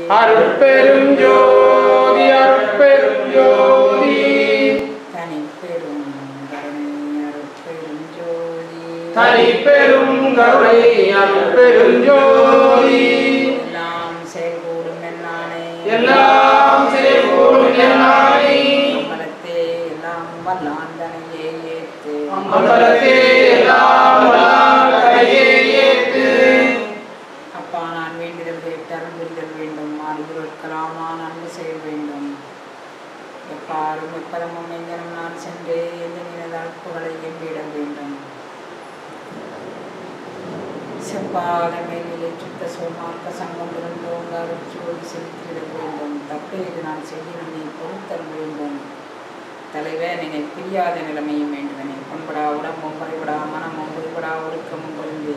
அருட்பெரும் ஜோதி அருட்பெரும் ஜோதி தனிப்பெரும் கருணை அருட்பெரும் ஜோதி தனிப்பெரும் கருணை அருட்பெரும் ஜோதி எல்லாம் செயல்கூடும் என்னானே எல்லாம் செய்கூடும் என்னானே அம்பலத்தே எல்லாம் வல்லாண்டனையே ஏத்து அம்பலத்தே எல்லாம் வல்லார் கரையே ஏத்து அப்பா நான் வேண்டிதல் கேட்டருள் புரிதல் வேண்டும் அறிவுறுக்கலாம் நான் அன்பு செய்ய வேண்டும் எப்பாரும் எப்பதமும் எங்கனும் நான் சென்று எந்த நினைதால் புகழை எம்பிட வேண்டும் செப்பாத மேலிலே சுத்த சோமார்க்க சங்கம் இருந்தோங்க அருட்சோதி செலுத்திவிட வேண்டும் தப்பை இது நான் செய்யணும் நீ பொறுத்தல் வேண்டும் தலைவே நினை பிரியாத நிலைமையும் வேண்டுவனே பண்படா உடம்பும் குறைபடா மனமும் குறிபடா ஒழுக்கமும் குறைந்து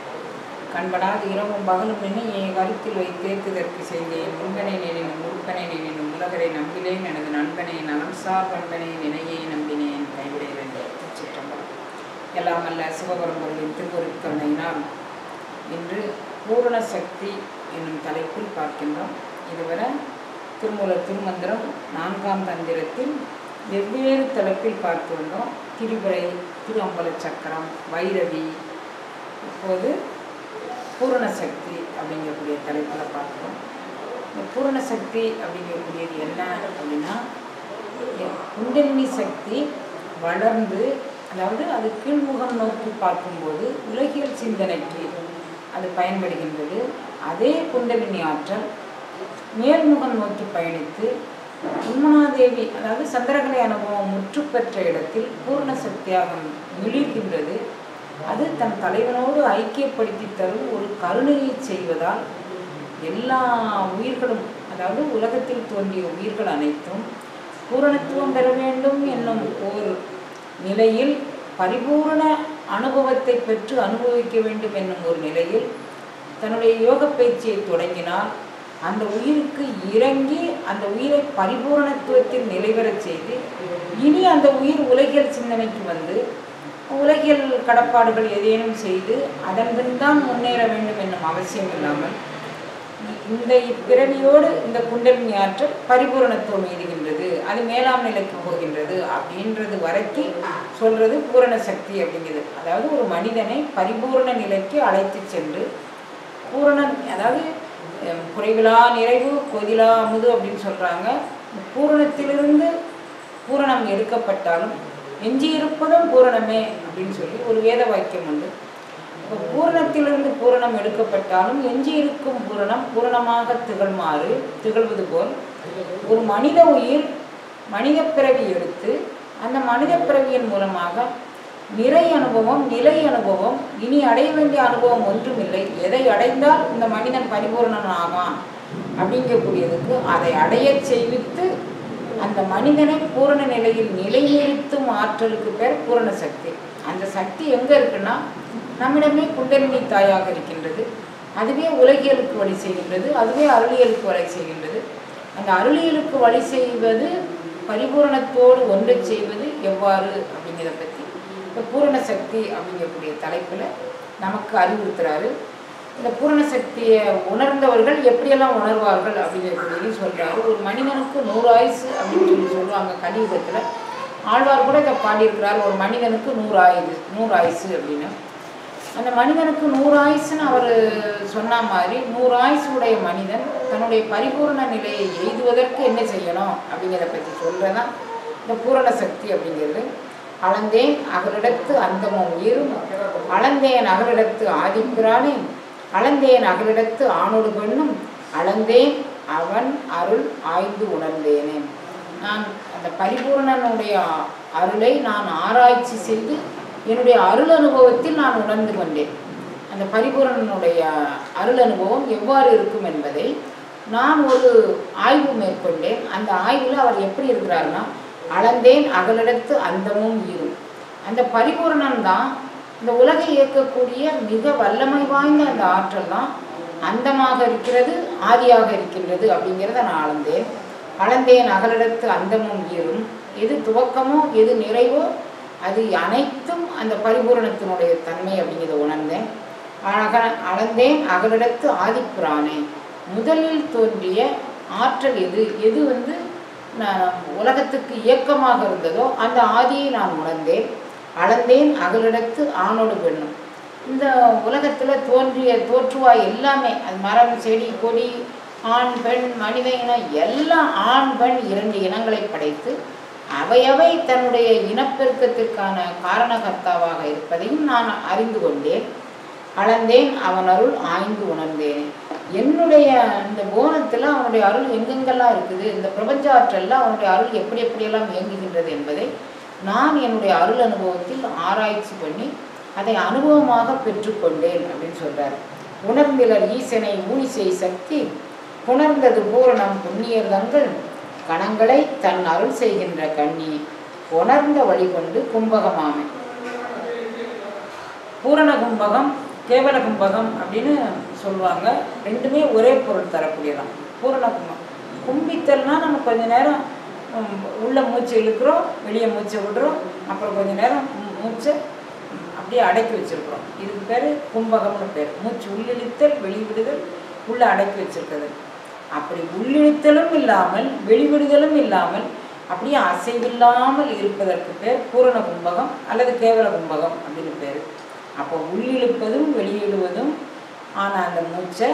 கண்படாது இரவும் பகலும் நினை என் கருத்தில் வைத்தேத்துதற்கு செய்தேன் முன்பனை நினைனும் முறுப்பனை நினைனும் உலகரை நம்பினேன் எனது நண்பனை நலம் சார் பண்பனை நினையை நம்பினேன் கைவிட வேண்டும் திருச்சிற்றம்பலம் எல்லாம் அல்ல சிவபரம்பொருளின் திருவருட்கருணையினால் இன்று பூரண சக்தி என்னும் தலைப்பில் பார்க்கின்றோம் இதுவரை திருமூலர் திருமந்திரம் நான்காம் தந்திரத்தில் வெவ்வேறு தலைப்பில் பார்த்து வந்தோம் திரிபுரை திரு அம்பல சக்கரம் வைரவி இப்போது பூரண சக்தி அப்படிங்கக்கூடிய தலைப்பில் பார்க்குறோம் இந்த பூரண சக்தி அப்படிங்கக்கூடியது என்ன அப்படின்னா குண்டலினி சக்தி வளர்ந்து அதாவது அது கீழ்முகம் நோக்கி பார்க்கும்போது உலகியல் சிந்தனைக்கு அது பயன்படுகின்றது அதே குண்டலினி ஆற்றல் மேல்முகம் நோக்கி பயணித்து உண்மனாதேவி அதாவது சந்திரகலை அனுபவம் முற்று பெற்ற இடத்தில் பூர்ண சக்தியாக மிளிர்கின்றது அது தன் தலைவனோடு ஐக்கியப்படுத்தி தரும் ஒரு கருணையை செய்வதால் எல்லா உயிர்களும் அதாவது உலகத்தில் தோன்றிய உயிர்கள் அனைத்தும் பூரணத்துவம் பெற வேண்டும் என்னும் ஒரு நிலையில் பரிபூரண அனுபவத்தை பெற்று அனுபவிக்க வேண்டும் என்னும் ஒரு நிலையில் தன்னுடைய யோக பயிற்சியை தொடங்கினால் அந்த உயிருக்கு இறங்கி அந்த உயிரை பரிபூரணத்துவத்தில் நிலைபெறச் செய்து இனி அந்த உயிர் உலகியல் சிந்தனைக்கு வந்து உலகியல் கடப்பாடுகள் ஏதேனும் செய்து அதன் பின் தான் முன்னேற வேண்டும் என்னும் அவசியம் இல்லாமல் இந்த பிறவியோடு இந்த குண்டலினி ஆற்றல் பரிபூரணத்துவம் எய்துகின்றது அது மேலாம் நிலைக்கு போகின்றது அப்படின்றது வரைக்கும் சொல்றது பூரண சக்தி அப்படிங்கிறது அதாவது ஒரு மனிதனை பரிபூரண நிலைக்கு அழைத்து சென்று பூரணன் அதாவது அஹ், குறைவிலா நிறைவு கொதிலா அமுது அப்படின்னு சொல்றாங்க பூரணத்திலிருந்து பூரணம் எடுக்கப்பட்டாலும் எஞ்சியிருப்பதும் பூரணமே அப்படின்னு சொல்லி ஒரு வேத வாக்கியம் உண்டு இப்போ பூரணத்திலிருந்து பூரணம் எடுக்கப்பட்டாலும் எஞ்சி இருக்கும் பூரணம் பூரணமாக திகழ்மாறு திகழ்வது போல் ஒரு மனித உயிர் மனித பிறவி எடுத்து அந்த மனித பிறவியின் மூலமாக நிறை அனுபவம் நிலை அனுபவம் இனி அடைய வேண்டிய அனுபவம் ஒன்றுமில்லை எதை அடைந்தால் இந்த மனிதன் பரிபூரணன் ஆவான் அப்படிங்கக்கூடியதுக்கு அதை அடையச் செய்வித்து அந்த மனிதனை பூரண நிலையில் நிலைநிறுத்தும் ஆற்றலுக்கு பேர் பூரண சக்தி அந்த சக்தி எங்கே இருக்குன்னா நம்மிடமே குண்டலினி தாயாக இருக்கின்றது அதுவே உலகியலுக்கு வழி செய்கின்றது அதுவே அருளியலுக்கு வழி செய்கின்றது அந்த அருளியலுக்கு வழி செய்வது பரிபூரணத்தோடு ஒன்றை செய்வது எவ்வாறு அப்படிங்கிறத பற்றி இந்த பூரண சக்தி அப்படிங்கக்கூடிய தலைப்பில் நமக்கு அறிவுறுத்துறாரு இந்த பூரண சக்தியை உணர்ந்தவர்கள் எப்படியெல்லாம் உணர்வார்கள் அப்படிங்கக்கூடியதையும் சொல்றாரு ஒரு மனிதனுக்கு நூறு ஆயுசு அப்படின்னு சொல்லி சொல்லுவாங்க கலியுகத்தில் ஆழ்வார் கூட இதை பாடியிருக்கிறார் ஒரு மனிதனுக்கு நூறு ஆயுது நூறு ஆயுசு அப்படின்னு அந்த மனிதனுக்கு நூறு ஆயுசுன்னு அவர் சொன்ன மாதிரி நூறு ஆயுசு உடைய மனிதன் தன்னுடைய பரிபூரண நிலையை எய்துவதற்கு என்ன செய்யணும் அப்படிங்கிறத பற்றி சொல்கிறதான் இந்த பூரண சக்தி அப்படிங்கிறது அளந்தேன் அகலிடத்து அந்தமும் உயிரும் அளந்தேன் அகலிடத்து ஆதிப்பிரானே அளந்தேன் அகலிடத்து ஆணோடு பெண்ணும் அளந்தேன் அவன் அருள் ஆய்ந்து உணர்ந்தேனே நான் அந்த பரிபூரணனுடைய அருளை நான் ஆராய்ச்சி செய்து என்னுடைய அருள் அனுபவத்தில் நான் உணர்ந்து கொண்டேன் அந்த பரிபூரணனுடைய அருள் அனுபவம் எவ்வாறு இருக்கும் என்பதை நான் ஒரு ஆய்வு மேற்கொண்டேன் அந்த ஆய்வில் அவர் எப்படி இருக்கிறாருன்னா அளந்தேன் அகலிடத்து அந்தமும் ஈரும் அந்த பரிபூரணன் தான் இந்த உலகை இயக்கக்கூடிய மிக வல்லமை வாய்ந்த அந்த ஆற்றல் தான் அந்தமாக இருக்கிறது ஆதியாக இருக்கின்றது அப்படிங்கிறத நான் அளந்தேன் அளந்தேன் அகலிடத்து அந்தமும் ஈரும் எது துவக்கமோ எது நிறைவோ அது அனைத்தும் அந்த பரிபூரணத்தினுடைய தன்மை அப்படிங்கிறத உணர்ந்தேன் அழக அளந்தேன் அகலிடத்து ஆதிப்பிரானே முதலில் தோன்றிய ஆற்றல் எது எது வந்து நான் உலகத்துக்கு இயக்கமாக இருந்ததோ அந்த ஆதியை நான் உணர்ந்தேன் அளந்தேன் அகலிடத்து ஆணோடு பெண்ணும் இந்த உலகத்தில் தோன்றிய தோற்றுவாய் எல்லாமே அது மரம் செடி கொடி ஆண் பெண் மனித இனம் எல்லாம் ஆண் பெண் இரண்டு இனங்களை படைத்து அவையவை தன்னுடைய இனப்பெருக்கத்திற்கான காரணகர்த்தாவாக இருப்பதையும் நான் அறிந்து கொண்டேன் அளந்தேன் அவன் அருள் ஆய்ந்து உணர்ந்தேன் என்னுடைய இந்த போனத்தில் அவனுடைய அருள் எங்கெங்கெல்லாம் இருக்குது இந்த பிரபஞ்ச ஆற்றல்ல அவனுடைய அருள் எப்படி எப்படியெல்லாம் இயங்குகின்றது என்பதை நான் என்னுடைய அருள் அனுபவத்தில் ஆராய்ச்சி பண்ணி அதை அனுபவமாக பெற்றுக்கொண்டேன் அப்படின்னு சொல்றார் உணர்ந்திலர் ஈசனை ஊழிசெய் சக்தி புணர்ந்தது பூரணம் புண்ணியர்தங்கள் கணங்களை தன் அருள் செய்கின்ற கண்ணி உணர்ந்த வழி கொண்டு கும்பகமாமை பூரண கும்பகம் கேவல கும்பகம் அப்படின்னு சொல்லுவாங்க ரெண்டுமே ஒரே பொருள் தரக்கூடியதான் பூரண கும்பகம் கும்பித்தல்னா நம்ம கொஞ்ச நேரம் உம், உள்ள மூச்சு இழுக்கிறோம் வெளியே மூச்சை விடுறோம் அப்புறம் கொஞ்ச நேரம் மூ- மூச்சை உம், அப்படியே அடக்கி வச்சிருக்கிறோம் இதுக்கு பேர் கும்பகம்னு பேர் மூச்சு உள்ளிழுத்தல் வெளிவிடுதல் உள்ள அடக்கி வச்சிருக்கிறது அப்படி உள்ளிழுத்தலும் இல்லாமல் வெளிவிடுதலும் இல்லாமல் அப்படியே அசைவில்லாமல் இருப்பதற்கு பேர் பூரண கும்பகம் அல்லது கேவல கும்பகம் அப்படின்னு பேர் அப்போ உள்ளிழுப்பதும் வெளியிடுவதும் ஆனால் அந்த மூச்சை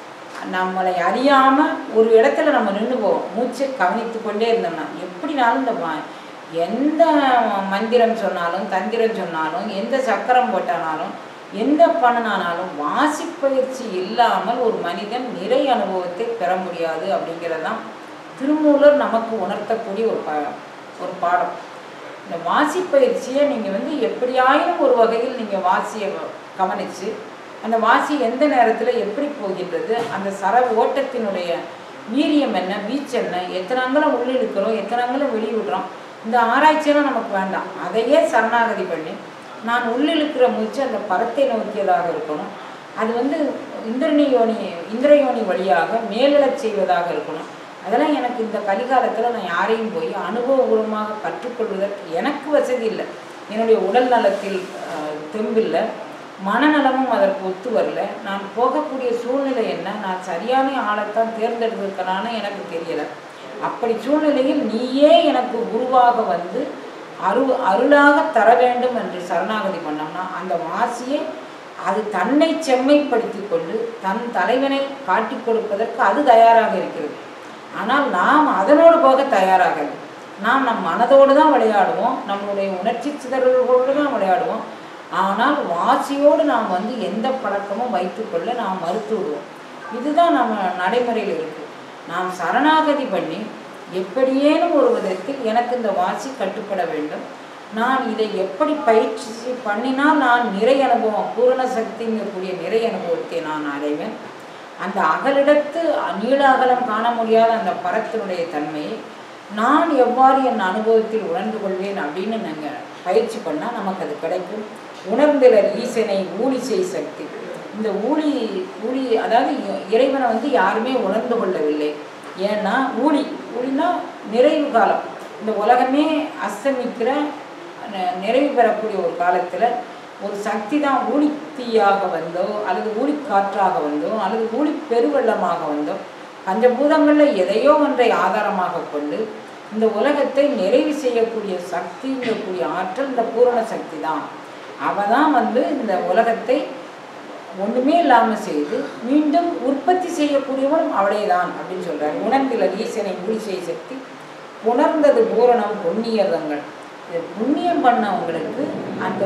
நம்மளை அறியாமல் ஒரு இடத்துல நம்ம நின்று போவோம் மூச்சை கவனித்து கொண்டே இருந்தோம்னா எப்படினாலும் இந்த ம- எந்த மந்திரம் சொன்னாலும் தந்திரம் சொன்னாலும் எந்த சக்கரம் போட்டானாலும் எந்த பண்ணனாலும் வாசிப்பயிற்சி இல்லாமல் ஒரு மனிதன் நிறை அனுபவத்தை பெற முடியாது அப்படிங்கிறதான் திருமூலர் நமக்கு உணர்த்தக்கூடிய ஒரு ப ஒரு பாடம் இந்த வாசிப்பயிற்சியை நீங்கள் வந்து எப்படியாயினும் ஒரு வகையில் நீங்கள் வாசியை கவனித்து அந்த வாசி எந்த நேரத்தில் எப்படி போகின்றது அந்த சர ஓட்டத்தினுடைய வீரியம் என்ன வீச்சு என்ன எத்தனை அங்கலம் உள்ளிழுக்கிறோம் எத்தனை அங்கலம் வெளியிடுறோம் இந்த ஆராய்ச்சியெல்லாம் நமக்கு வேண்டாம் அதையே சரணாகதி பண்ணி நான் உள்ளிழுக்கிற மூச்சு அந்த பரத்தை நோக்கியதாக இருக்கணும் அது வந்து இந்திரனி யோனி இந்திரயோனி வழியாக மேலிடச் செய்வதாக இருக்கணும் அதெல்லாம் எனக்கு இந்த கலிகாலத்தில் நான் யாரையும் போய் அனுபவபூர்வமாக கற்றுக்கொள்வதற்கு எனக்கு வசதி இல்லை என்னுடைய உடல் நலத்தில் அஹ், தெம்பில்லை மனநலமும் அதற்கு ஒத்து வரல நான் போகக்கூடிய சூழ்நிலை என்ன நான் சரியான ஆளைத்தான் தேர்ந்தெடுத்திருக்கனான்னு எனக்கு தெரியலை அப்படி சூழ்நிலையில் நீயே எனக்கு குருவாக வந்து அரு அருளாக தர வேண்டும் என்று சரணாகதி பண்ணோம்னா அந்த வாசியை அது தன்னை செம்மைப்படுத்தி கொண்டு தன் தலைவனை காட்டிக் கொடுப்பதற்கு அது தயாராக இருக்கிறது ஆனால் நாம் அதனோடு போக தயாராகல நாம் நம் மனதோடு தான் விளையாடுவோம் நம்மளுடைய உணர்ச்சி சிதறல்களோடு தான் விளையாடுவோம் ஆனால் வாசியோடு நாம் வந்து எந்த பழக்கமும் வைத்துக்கொள்ள நாம் மறுத்து விடுவோம் இதுதான் நம்ம நடைமுறையில் இருக்குது நாம் சரணாகதி பண்ணி எப்படியேனும் ஒரு விதத்தில் எனக்கு இந்த வாசி கட்டுப்பட வேண்டும் நான் இதை எப்படி பயிற்சி பண்ணினால் நான் நிறை அனுபவம் பூரண சக்திங்கக்கூடிய நிறை அனுபவத்தை நான் அடைவேன் அந்த அகலிடத்து நீள அகலம் காண முடியாத அந்த பரத்தினுடைய தன்மையை நான் எவ்வாறு என் அனுபவத்தில் உணர்ந்து கொள்வேன் அப்படின்னு நாங்கள் பயிற்சி பண்ணால் நமக்கு அது கிடைக்கும் உணர்ந்திலர் ஈசனை ஊழி செய் சக்தி இந்த ஊழி ஊழி அதாவது இ- இறைவனை வந்து யாருமே உணர்ந்து கொள்ளவில்லை ஏன்னா ஊழி ஊழினா நிறைவு காலம் இந்த உலகமே அஸ்தமிக்கிற ந- நிறைவு பெறக்கூடிய ஒரு காலத்தில் ஒரு சக்தி தான் ஊழித்தீயாக வந்தோ அல்லது ஊழிக்காற்றாக வந்தோ அல்லது ஊழி பெருவெள்ளமாக வந்தோ பஞ்சபூதங்களில் எதையோ ஒன்றை ஆதாரமாக கொண்டு இந்த உலகத்தை நிறைவு செய்யக்கூடிய சக்திங்கக்கூடிய ஆற்றல் இந்த பூரண சக்தி தான் அவ தான் வந்து இந்த உலகத்தை ஒன்றுமே இல்லாமல் செய்து மீண்டும் உற்பத்தி செய்யக்கூடியவனும் அவளேதான் அப்படின்னு சொல்றாரு உணர்ந்தில ஈசனை ஊழி செய்ய சக்தி உணர்ந்தது பூரணம் புண்ணியதங்கள் இது புண்ணியம் பண்ணவங்களுக்கு அந்த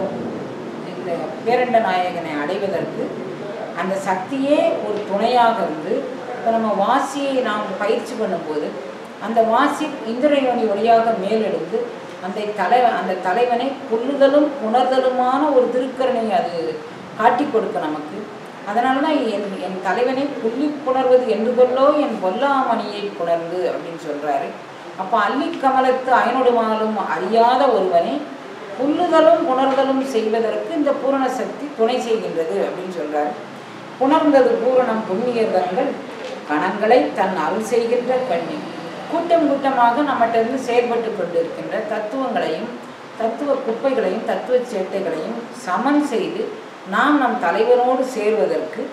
இந்த பேரண்ட நாயகனை அடைவதற்கு அந்த சக்தியே ஒரு துணையாக இருந்து இப்போ நம்ம வாசியை நாம் பயிற்சி பண்ணும்போது அந்த வாசி இந்திரயோனி வழியாக மேலெடுத்து அந்த தலை அந்த தலைவனை கொல்லுதலும் உணர்தலுமான ஒரு திருக்கரணை அது காட்டி கொடுக்க நமக்கு அதனால தான் என் என் தலைவனை புள்ளி புணர்வது என்று கொல்லோ என் பொல்லாமணியை புணர்ந்து அப்படின்னு சொல்றாரு அப்போ அள்ளிக் கமலத்து அயனொடுமாலும் அறியாத ஒருவனை புல்லுதலும் உணர்தலும் செய்வதற்கு இந்த பூரண சக்தி துணை செய்கின்றது அப்படின்னு சொல்றாரு புணர்ந்தது பூரணம் புண்ணியதங்கள் கணங்களை தன் அருள் செய்கின்ற கண்ணி கூட்டம் கூட்டமாக நம்மகிட்ட இருந்து செயல்பட்டு கொண்டிருக்கின்ற தத்துவங்களையும் தத்துவ குப்பைகளையும் தத்துவ சேட்டைகளையும் சமன் செய்து நாம் நம் தலைவனோடு சேர்வதற்கு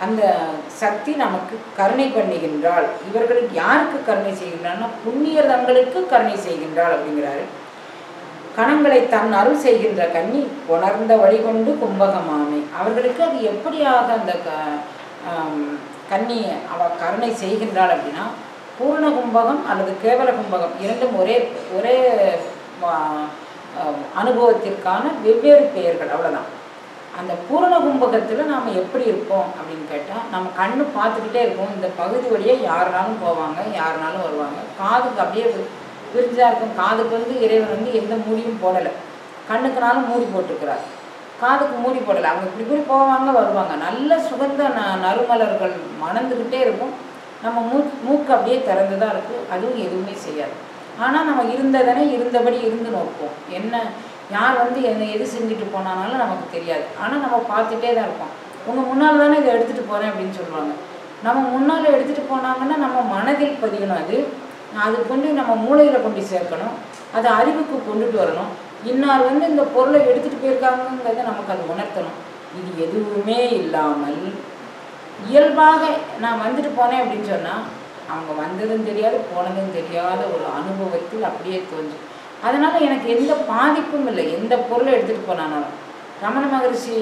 அந்த சக்தி நமக்கு கருணை பண்ணுகின்றாள் இவர்களுக்கு யாருக்கு கருணை செய்கின்றாள்னா புண்ணியர் தங்களுக்கு கருணை செய்கின்றாள் அப்படிங்கிறாரு கணங்களை தன் அருள் செய்கின்ற கன்னி உணர்ந்த வழிகொண்டு கும்பகமாமை அவர்களுக்கு அது எப்படியாக அந்த க ஆம், கன்னி அவ கருணை செய்கின்றாள் அப்படின்னா பூர்ண கும்பகம் அல்லது கேவல கும்பகம் இரண்டும் ஒரே ஒரே ஆ, ஆ, அனுபவத்திற்கான வெவ்வேறு பெயர்கள் அவ்வளவுதான் அந்த பூரண கும்பகத்தில் நாம் எப்படி இருப்போம் அப்படின்னு கேட்டால் நம்ம கண்ணு பார்த்துக்கிட்டே இருப்போம் இந்த பகுதி வழியாக யாருனாலும் போவாங்க யாருனாலும் வருவாங்க காதுக்கு அப்படியே வி- விரிஞ்சா இருக்கும் காதுக்கு வந்து இறைவன் வந்து எந்த மூடியும் போடலை கண்ணுக்குனாலும் மூடி போட்டிருக்கிறார் காதுக்கு மூடி போடலை அவங்க இப்படி இப்படி போவாங்க வருவாங்க நல்ல சுகந்த ந நறுமலர்கள் மணந்துக்கிட்டே இருக்கும் நம்ம மூ மூக்கு அப்படியே திறந்து தான் இருக்கும் அதுவும் எதுவுமே செய்யாது ஆனால் நம்ம இருந்ததனை இருந்தபடி இருந்து நோக்குவோம் என்ன யார் வந்து என்ன எது செஞ்சுட்டு போனானாலும் நமக்கு தெரியாது ஆனால் நம்ம பார்த்துட்டே தான் இருப்போம் உங்கள் முன்னால் தானே இதை எடுத்துகிட்டு போகிறேன் அப்படின்னு சொல்லுவாங்க நம்ம முன்னால் எடுத்துகிட்டு போனாங்கன்னா நம்ம மனதில் பதியணும் அது அது கொண்டு நம்ம மூளையில் கொண்டு சேர்க்கணும் அது அறிவுக்கு கொண்டுட்டு வரணும் இன்னார் வந்து இந்த பொருளை எடுத்துகிட்டு போயிருக்காங்கங்கிறத நமக்கு அது உணர்த்தணும் இது எதுவுமே இல்லாமல் இயல்பாக நான் வந்துட்டு போனேன் அப்படின்னு சொன்னால் அவங்க வந்ததும் தெரியாது போனதும் தெரியாத ஒரு அனுபவத்தில் அப்படியே தோன்றும் அதனால் எனக்கு எந்த பாதிப்பும் இல்லை எந்த பொருளை எடுத்துகிட்டு போனாலும் ரமண மகரிஷி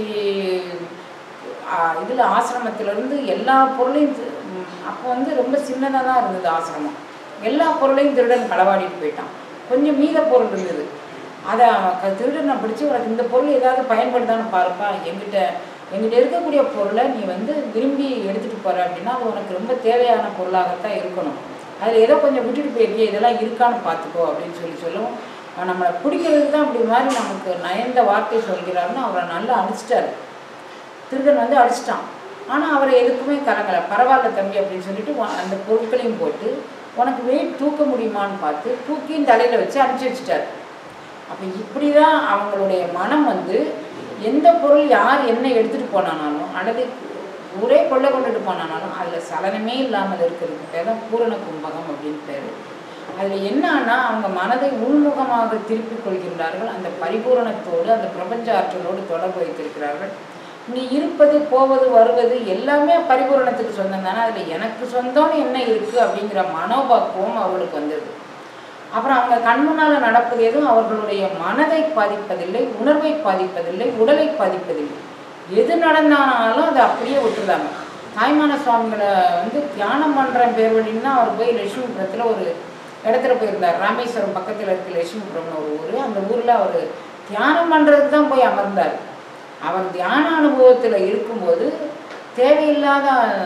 இதில் ஆசிரமத்திலேருந்து எல்லா பொருளையும் தி- ம், அப்போ வந்து ரொம்ப சின்னதாக தான் இருந்தது ஆசிரமம் எல்லா பொருளையும் திருடன் களவாடிட்டு போயிட்டான் கொஞ்சம் மீத பொருள் இருந்தது அதை அவன் க- திருடனை பிடிச்சி உனக்கு இந்த பொருள் ஏதாவது பயன்படுதான்னு பாருப்பா எங்கிட்ட எங்கிட்ட இருக்கக்கூடிய பொருளை நீ வந்து விரும்பி எடுத்துகிட்டு போகிற அப்படின்னா அது உனக்கு ரொம்ப தேவையான பொருளாகத்தான் இருக்கணும் அதில் ஏதோ கொஞ்சம் விட்டுட்டு போயிருக்கே இதெல்லாம் இருக்கான்னு பார்த்துக்கோ அப்படின்னு சொல்லி சொல்லவும் அவன் நம்மளை பிடிக்கிறதுக்கு தான் அப்படி மாதிரி நமக்கு நயந்த வார்த்தை சொல்கிறாருன்னு அவரை நல்லா அடிச்சிட்டாரு திருடன் வந்து அடிச்சிட்டான் ஆனால் அவரை எதுக்குமே கலங்கலை பரவாயில்ல தம்பி அப்படின்னு சொல்லிட்டு உன் அந்த பொருட்களையும் போட்டு உனக்கு வெயிட் தூக்க முடியுமான்னு பார்த்து தூக்கியும் தலையில் வச்சு அனுப்பிச்சி வச்சுட்டாரு அப்போ இப்படி தான் அவங்களுடைய மனம் வந்து எந்த பொருள் யார் என்ன எடுத்துகிட்டு போனானாலும் அல்லது ஒரே கொள்ளை கொண்டுட்டு போனானாலும் அதில் சலனமே இல்லாமல் இருக்கிறதுக்கு பேர் தான் பூரண கும்பகம் அப்படின்னு பேர் அதில் என்னன்னா அவங்க மனதை உள்முகமாக திருப்பிக் கொள்கின்றார்கள் அந்த பரிபூரணத்தோடு அந்த பிரபஞ்ச ஆற்றலோடு தொடர்பு வைத்திருக்கிறார்கள் இங்கே இருப்பது போவது வருவது எல்லாமே பரிபூரணத்துக்கு சொந்தம் தானே அதில் எனக்கு சொந்தம்னு என்ன இருக்குது அப்படிங்கிற மனோபக்குவம் அவர்களுக்கு வந்தது அப்புறம் அவங்க கண் முன்னால் நடப்பது எதுவும் அவர்களுடைய மனதை பாதிப்பதில்லை உணர்வை பாதிப்பதில்லை உடலை பாதிப்பதில்லை எது நடந்தாலும் அதை அப்படியே விட்டுருந்தாங்க தாய்மான சுவாமிகளை வந்து தியானம் பண்ணுற பேர் வழின்னா அவர் போய் லட்சுமிபுரத்தில் ஒரு இடத்துல போயிருந்தார் ராமேஸ்வரம் பக்கத்தில் இருக்க லட்சுமிபுரம்னு ஒரு ஊர் அந்த ஊரில் அவர் தியானம் பண்ணுறதுக்கு தான் போய் அமர்ந்தார் அவர் தியான அனுபவத்தில் இருக்கும்போது தேவையில்லாத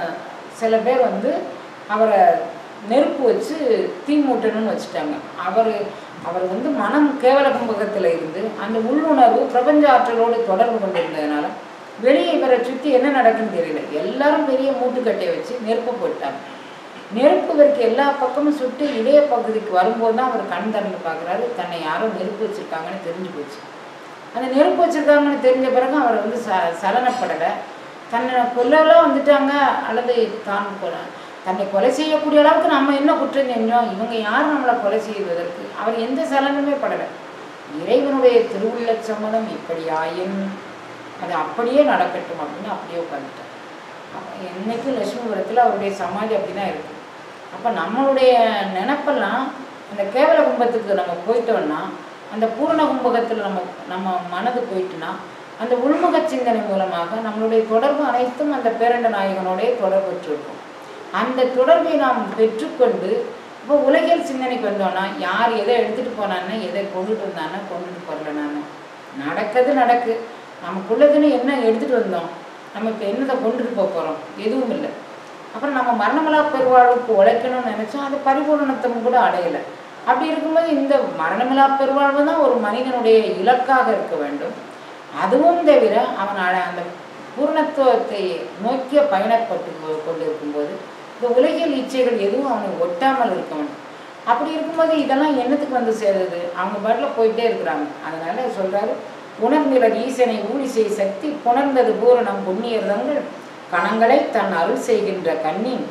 சில பேர் வந்து அவரை நெருப்பு வச்சு தீ மூட்டணும்னு வச்சுட்டாங்க அவர் அவர் வந்து மனம் கேவல கும்பகத்தில் இருந்து அந்த உள்ளுணர்வு பிரபஞ்ச ஆற்றலோடு தொடர்பு கொண்டிருந்ததுனால வெளியே இவரை சுற்றி என்ன நடக்குன்னு தெரியல எல்லாரும் பெரிய மூட்டுக்கட்டையை வச்சு நெருப்பு போட்டாங்க நெருப்பு இவருக்கு எல்லா பக்கமும் சுட்டு இதய பகுதிக்கு வரும்போது தான் அவர் கண் திறந்து பார்க்குறாரு தன்னை யாரோ நெருப்பு வச்சுருக்காங்கன்னு தெரிஞ்சு போச்சு அந்த நெருப்பு வச்சுருக்காங்கன்னு தெரிஞ்ச பிறகு அவர் வந்து ச சலனப்படலை தன்னை கொல்லலாம் வந்துட்டாங்க அல்லது தான் கொலை தன்னை கொலை செய்யக்கூடிய அளவுக்கு நம்ம என்ன குற்றம் செஞ்சோம் இவங்க யார் நம்மளை கொலை செய்வதற்கு அவர் எந்த சலனமே படலை இறைவனுடைய திருவுள்ள சம்மதம் இப்படி ஆயின் அது அப்படியே நடக்கட்டும் அப்படின்னு அப்படியே உட்காந்துட்டார் அப்போ என்னைக்கும் லட்சுமிபுரத்தில் அவருடைய சமாதி அப்படி தான் இருக்குது அப்போ நம்மளுடைய நினப்பெல்லாம் அந்த கேவல கும்பத்துக்கு நம்ம போயிட்டோம்னா அந்த பூரண கும்பகத்தில் நம்ம நம்ம மனது போயிட்டுனா அந்த உள்முக சிந்தனை மூலமாக நம்மளுடைய தொடர்பு அனைத்தும் அந்த பேரண்ட நாயகனோடே தொடர்புற்றிருக்கும் அந்த தொடர்பை நாம் பெற்றுக்கொண்டு இப்போ உலகியல் சிந்தனைக்கு வந்தோன்னா யார் எதை எடுத்துகிட்டு போனான்னு எதை கொண்டுட்டு வந்தானே கொண்டுட்டு போகல நான் நடக்கிறது நடக்கு நமக்குள்ளதுன்னு என்ன எடுத்துகிட்டு வந்தோம் நம்ம இப்போ என்னதை கொண்டுட்டு போக போகிறோம் எதுவும் இல்லை அப்புறம் நம்ம மரணமலா பெருவாழ்வுக்கு உழைக்கணும்னு நினச்சோம் அது பரிபூரணத்தும் கூட அடையலை அப்படி இருக்கும்போது இந்த மரணமில்லா பெருவாழ்வு தான் ஒரு மனிதனுடைய இலக்காக இருக்க வேண்டும் அதுவும் தவிர அவன் அழ- அந்த பூர்ணத்துவத்தை நோக்கிய பயணப்பட்டு கொ- கொண்டு இருக்கும்போது இந்த உலகியல் இச்சைகள் எதுவும் அவனுக்கு ஒட்டாமல் இருக்க வேண்டும் அப்படி இருக்கும்போது இதெல்லாம் என்னத்துக்கு வந்து சேருது அவங்க பாட்டில் போயிட்டே இருக்கிறாங்க அதனால சொல்றாரு உணர்நிலர் ஈசனை ஊழி செய் சக்தி புணர்ந்தது பூரணம் புண்ணியர்தங்கள் கணங்களை தன் அருள் செய்கின்ற கண்ணின்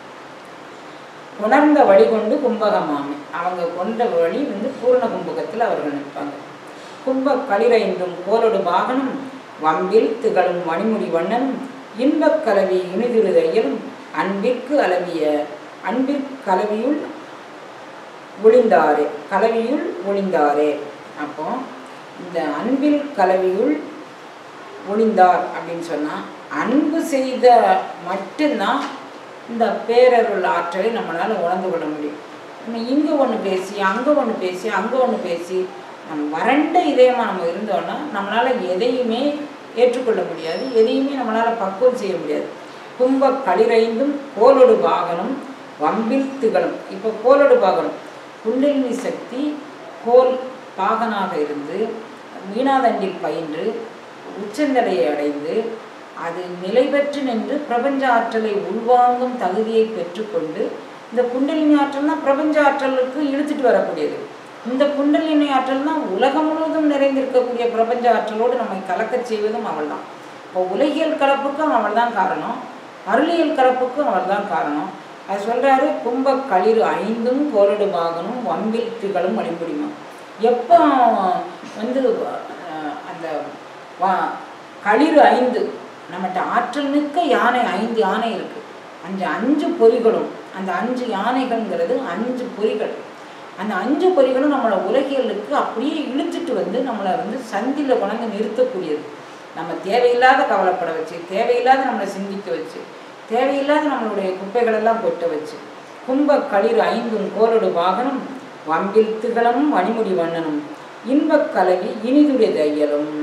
உணர்ந்த வழி கொண்டு கும்பகமாமை அவங்க கொண்ட வழி வந்து பூரண கும்பகத்தில் அவர்கள் நிற்பாங்க கும்ப களிரைந்தும் கோலொடு பாகனும் வம்பில் திகழும் மணிமுடி வண்ணனும் இன்பக் கலவி இனிதிருதையிலும் அன்பிற்கு அளவிய அன்பிற்கு கலவியுள் ஒளிந்தாரே கலவியுள் ஒளிந்தாரே அப்போ இந்த அன்பில் கலவியுள் ஒளிந்தார் அப்படின்னு சொன்னால் அன்பு செய்த மட்டும்தான் இந்த பேரருள் ஆற்றலை நம்மளால் உணர்ந்து கொள்ள முடியும் நம்ம இங்கே ஒன்று பேசி அங்கே ஒன்று பேசி அங்கே ஒன்று பேசி நம்ம வறண்ட இதயமாக நம்ம இருந்தோன்னா நம்மளால் எதையுமே ஏற்றுக்கொள்ள முடியாது எதையுமே நம்மளால் பக்குவம் செய்ய முடியாது கும்ப களிரைந்தும் கோலொடு வாகனம் வம்பில் திகழும் இப்போ கோலொடு வாகனம் குண்டலினி சக்தி கோல் பாகனாக இருந்து வீணாதண்டில் பயின்று உச்சந்தலையை அடைந்து அது நிலை பெற்று நின்று பிரபஞ்ச ஆற்றலை உள்வாங்கும் தகுதியை பெற்றுக்கொண்டு இந்த குண்டலினி ஆற்றல் தான் பிரபஞ்ச ஆற்றலுக்கு இழுத்துட்டு வரக்கூடியது இந்த குண்டலினி ஆற்றல் தான் உலகம் முழுவதும் நிறைந்திருக்கக்கூடிய பிரபஞ்ச ஆற்றலோடு நம்மை கலக்கச் செய்வதும் அவள் தான் இப்போ உலகியல் கலப்புக்கும் அவள் தான் காரணம் அருளியல் கலப்புக்கும் அவள் தான் காரணம் அது சொல்கிறாரு கும்ப களிறு ஐந்தும் கோரடு வாகனும் வம்பில் திகழும் வழிமுடிமா எப்போ வந்து அஹ், அந்த வா களிறு ஐந்து நம்மகிட்ட ஆற்றல் மிக்க யானை ஐந்து யானை இருக்குது அந்த அஞ்சு பொறிகளும் அந்த அஞ்சு யானைகள்ங்கிறது அஞ்சு பொறிகள் அந்த அஞ்சு பொறிகளும் நம்மளை உலகியலுக்கு அப்படியே இழுத்துட்டு வந்து நம்மளை வந்து சந்தியில் கொண்டாந்து நிறுத்தக்கூடியது நம்ம தேவையில்லாத கவலைப்பட வச்சு தேவையில்லாத நம்மளை சிந்திக்க வச்சு தேவையில்லாத நம்மளுடைய குப்பைகளெல்லாம் கொட்ட வச்சு கும்ப களிர் ஐந்தும் கோலோடு வாகனம் வம்பில் திகழமும் வணிமுடி வண்ணனும் இன்பக் கலவி இனிதுடைய தையலும்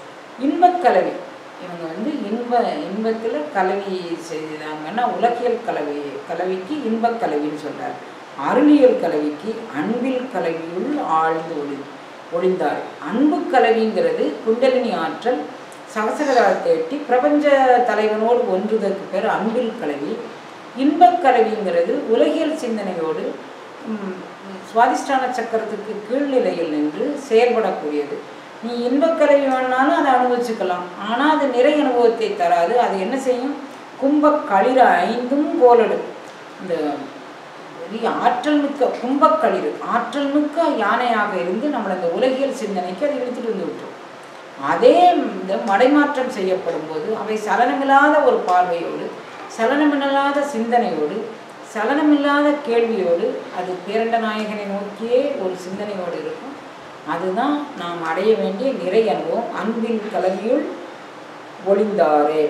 இன்பக் கலவி இவங்க வந்து இன்ப இன்பத்தில் கலவி செய்தாங்கன்னா உலகியல் கலவி கலவிக்கு இன்பக் கலவின்னு சொல்றார் அருளியல் கலவிக்கு அன்பில் கலவியுள் ஆழ்ந்து ஒளி ஒளிந்தார் அன்பு கலவிங்கிறது குண்டலினி ஆற்றல் சகசகராத்தை எட்டி பிரபஞ்ச தலைவனோடு ஒன்றுதற்கு பேர் அன்பில் கலவி இன்பக் கலவிங்கிறது உலகியல் சிந்தனையோடு ம், சுவாதிஷ்டான சக்கரத்துக்கு கீழ்நிலையில் நின்று செயல்படக்கூடியது நீ இன்பக்கலவி வேணாலும் அதை அனுபவிச்சுக்கலாம் ஆனால் அது நிறை அனுபவத்தை தராது அது என்ன செய்யும் கும்ப களிர ஐந்தும் கோலடு இந்த பெரிய ஆற்றல் மிக்க கும்பக்களிறு ஆற்றல் மிக்க யானையாக இருந்து நம்மளை இந்த உலகியல் சிந்தனைக்கு அதை இழுத்துட்டு வந்து விட்டுரும் அதே இந்த மடைமாற்றம் செய்யப்படும் போது அவை சலனமில்லாத ஒரு பார்வையோடு சலனமில்லாத சிந்தனையோடு சலனமில்லாத கேள்வியோடு அது பேரண்ட நாயகனை நோக்கியே ஒரு சிந்தனையோடு இருக்கும் அதுதான் நாம் அடைய வேண்டிய நிறை அனுபவம் அன்பின் கலவியுள் ஒளிந்தாரே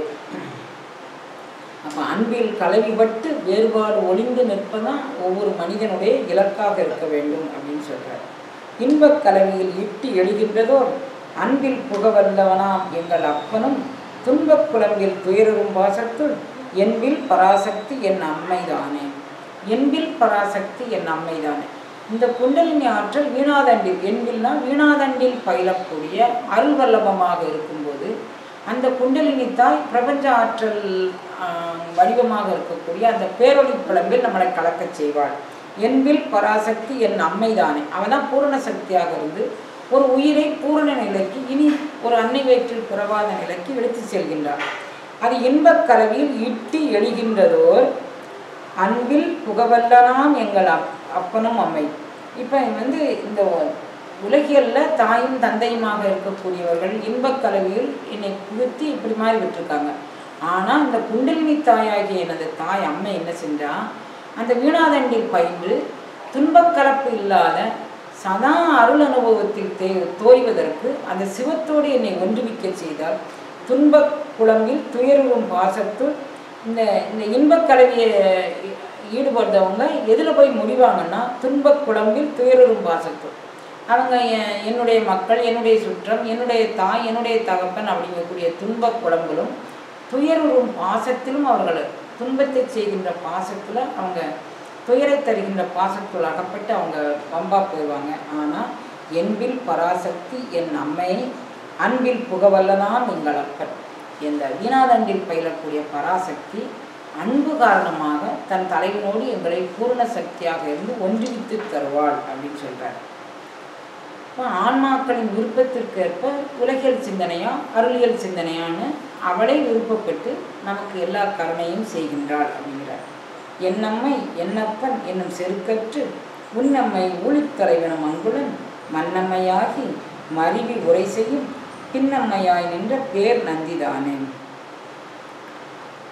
அப்போ அன்பில் கலவிப்பட்டு வேறுபாடு ஒளிந்து நிற்பதான் ஒவ்வொரு மனிதனுடைய இலக்காக இருக்க வேண்டும் அப்படின்னு சொல்றார் இன்பக் கலவியில் இட்டு எழுகின்றதோ அன்பில் புகவல்லவனாம் எங்கள் அப்பனும் துன்பக் குழம்பில் துயரும் பாசத்துள் என்பில் பராசக்தி என் அம்மைதானே என்பில் பராசக்தி என் அம்மைதானே இந்த குண்டலினி ஆற்றல் வீணாதண்டில் என்பில்னா வீணாதண்டில் பயிலக்கூடிய அருள் வல்லபமாக இருக்கும்போது அந்த குண்டலினி தாய் பிரபஞ்ச ஆற்றல் ஆஹ், வடிவமாக இருக்கக்கூடிய அந்த பேரொளி பிளம்பில் நம்மளை கலக்கச் செய்வாள் என்பில் பராசக்தி என் அம்மைதானே அவன் தான் பூரண சக்தியாக இருந்து ஒரு உயிரை பூரண நிலைக்கு இனி ஒரு அன்னை வயிற்றில் பிறவாத நிலைக்கு எடுத்து செல்கின்றார் அது இன்பக் கலவியில் இட்டி எழுகின்றதோர் அன்பில் புகவல்லனாம் எங்கள் அப் அப்பனும் அம்மை இப்போ வந்து இந்த உலகியலில் தாயும் தந்தையுமாக இருக்கக்கூடியவர்கள் இன்பக் கலவியில் என்னை புகுத்தி இப்படி மாதிரி விட்டுருக்காங்க ஆனால் இந்த குண்டலினி தாயாகிய எனது தாய் அம்மை என்ன செஞ்சா அந்த வீணாதண்டில் பயின்று துன்பக் கலப்பு இல்லாத சதா அருள் அனுபவத்தில் தே தோய்வதற்கு அந்த சிவத்தோடு என்னை ஒன்றுவிக்க செய்தால் துன்பக் குழம்பில் துயரும் பாசத்துள் இந்த இந்த இன்பக் கலவியை ஈடுபடுறவங்க எதில் போய் முடிவாங்கன்னா துன்பக் குழம்பில் துயரும் பாசத்துள் அவங்க எ- என்னுடைய மக்கள் என்னுடைய சுற்றம் என்னுடைய தாய் என்னுடைய தகப்பன் அப்படிங்கக்கூடிய துன்பக் குழம்புகளும் துயருறும் பாசத்திலும் அவர்கள் துன்பத்தை செய்கின்ற பாசத்தில் அவங்க துயரை தருகின்ற பாசத்துள் அகப்பட்டு அவங்க வம்பா போயிடுவாங்க ஆனால் என்பில் பராசக்தி என் அம்மை அன்பில் புகவல்லதான் எங்கள் அப்பன் இந்த வீணாதண்டில் பயிலக்கூடிய பராசக்தி அன்பு காரணமாக தன் தலைவனோடு எங்களை பூர்ண சக்தியாக இருந்து ஒன்றுவித்து தருவாள் அப்படின்னு சொல்றார் அப்போ ஆன்மாக்களின் விருப்பத்திற்கேற்ப உலகியல் சிந்தனையா அருளியல் சிந்தனையான்னு அவளே விருப்பப்பட்டு நமக்கு எல்லா கருணையும் செய்கின்றாள் அப்படிங்கிறார் என்னம்மை என்னப்பன் என்னும் செருக்கற்று உன்னம்மை ஊழித்தலைவனும் அங்குடன் மன்னம்மையாகி மருவி உரை செய்யும் பின்னம்மையாய் நின்ற பேர் நந்திதானே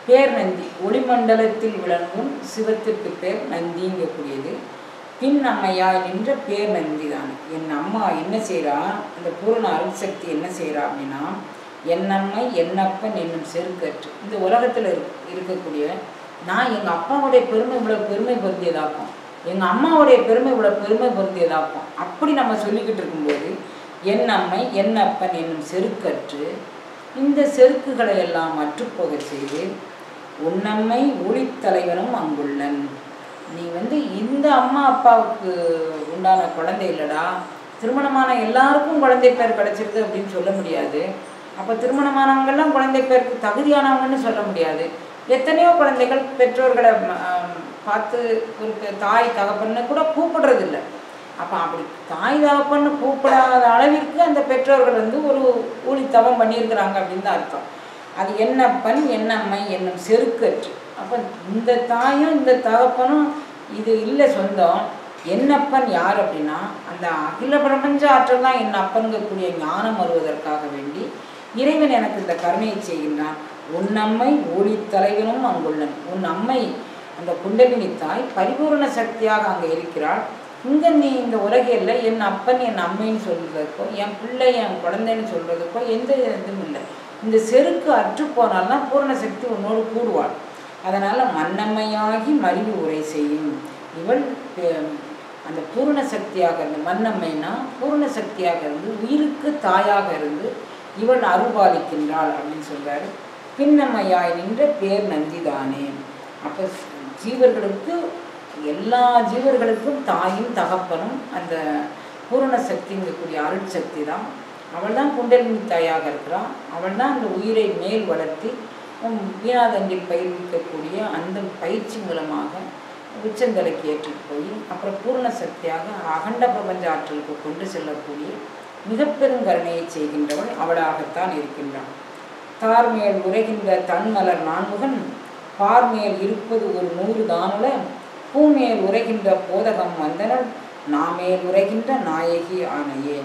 பேர் நந்தி ஒளிமண்டலத்தில் விளங்கும் சிவத்திற்கு பேர் நந்திங்கக்கூடியது பின் அம்மையாய் நின்ற பேர் நந்தி தான் என் அம்மா என்ன செய்கிறா அந்த பூரண அருள் சக்தி என்ன செய்கிறா அப்படின்னா என்னம்மை என்னப்பன் என்னும் செருக்கற்று இந்த உலகத்தில் இருக்கக்கூடிய நான் எங்கள் அப்பாவுடைய பெருமை இவ்வளோ பெருமை பொருந்தியதாக்கும் எங்கள் அம்மாவுடைய பெருமை இவ்வளோ பெருமை பொருந்தியதாக்கும் அப்படி நம்ம சொல்லிக்கிட்டு இருக்கும்போது என் அம்மை என் அப்பன் என்னும் செருக்கற்று இந்த செருக்குகளை எல்லாம் அற்றுப்போகச் செய்து உன்னம்மை ஒளித்தலைவனும் அங்குள்ளன் நீ வந்து இந்த அம்மா அப்பாவுக்கு உண்டான குழந்தை இல்லடா திருமணமான எல்லாருக்கும் குழந்தை பேர் கிடைச்சிருது அப்படின்னு சொல்ல முடியாது அப்போ திருமணமானவங்கெல்லாம் குழந்தை பேருக்கு தகுதியானவங்கன்னு சொல்ல முடியாது எத்தனையோ குழந்தைகள் பெற்றோர்களை ஆம், பார்த்து ஒரு பெ- தாய் தகப்பன்னு கூட கூப்பிடுறதில்ல அப்போ அப்படி தாய் தகப்பன்னு கூப்பிடாத அளவிற்கு அந்த பெற்றோர்கள் வந்து ஒரு ஊழித்தவம் பண்ணியிருக்கிறாங்க அப்படின்னு தான் அர்த்தம் அது என்னப்பன் என்னம்மை என்னும் செருக்கற்று அப்போ இந்த தாயும் இந்த தகப்பனும் இது இல்லை சொந்தம் என்னப்பன் யார் அப்படின்னா அந்த அகில பிரபஞ்ச ஆற்றல் தான் என் அப்பன்கக்கூடிய ஞானம் வருவதற்காக வேண்டி இறைவன் எனக்கு இந்த கருணையை செய்கின்றான் உன் அம்மை ஒளி தலைவனும் அங்குள்ளன் உன் அம்மை அந்த குண்டலினி தாய் பரிபூரண சக்தியாக அங்கே இருக்கிறாள் இங்கே நீ இந்த உலகில் என் அப்பன் என் அம்மைன்னு சொல்றதுக்கோ என் பிள்ளை என் குழந்தைன்னு சொல்றதுக்கோ எந்த இதுவும் இல்லை இந்த செருக்கு அற்று போனால்தான் பூரண சக்தி உன்னோடு கூடுவாள் அதனால் மன்னம்மையாகி மறிவு உரை செய்யும் இவள் பெ- அந்த பூரண சக்தியாக இருந்து மன்னம்மைனா பூரண சக்தியாக இருந்து உயிருக்கு தாயாக இருந்து இவள் அருள்பாலிக்கின்றாள் அப்படின்னு சொல்றாரு பின்னம்மையாய் நின்ற பேர் நந்திதானே அப்போ ஜீவர்களுக்கு எல்லா ஜீவர்களுக்கும் தாயும் தகப்பனும் அந்த பூரண சக்திங்கக்கூடிய அருள் சக்தி தான் அவள் தான் குண்டலினி தாயாக இருக்கிறாள் அவள் தான் அந்த உயிரை மேல் வளர்த்தி உம் வீணாதண்டில் பயிர்விக்கக்கூடிய அந்த பயிற்சி மூலமாக உச்சந்தலைக்கு ஏற்றிட்டு போய் அப்புறம் பூரண சக்தியாக அகண்ட பிரபஞ்ச ஆற்றலுக்கு கொண்டு செல்லக்கூடிய மிகப்பெரும் கருணையை செய்கின்றவள் அவளாகத்தான் இருக்கின்றாள் தார்மேல் உரைகின்ற தன்மலர் நான்முகன் பார்மேல் இருப்பது ஒரு நூறு தானுல பூமேல் உரைகின்ற போதகம் வந்தனள் நாமேல் உரைகின்ற நாயகி ஆணையே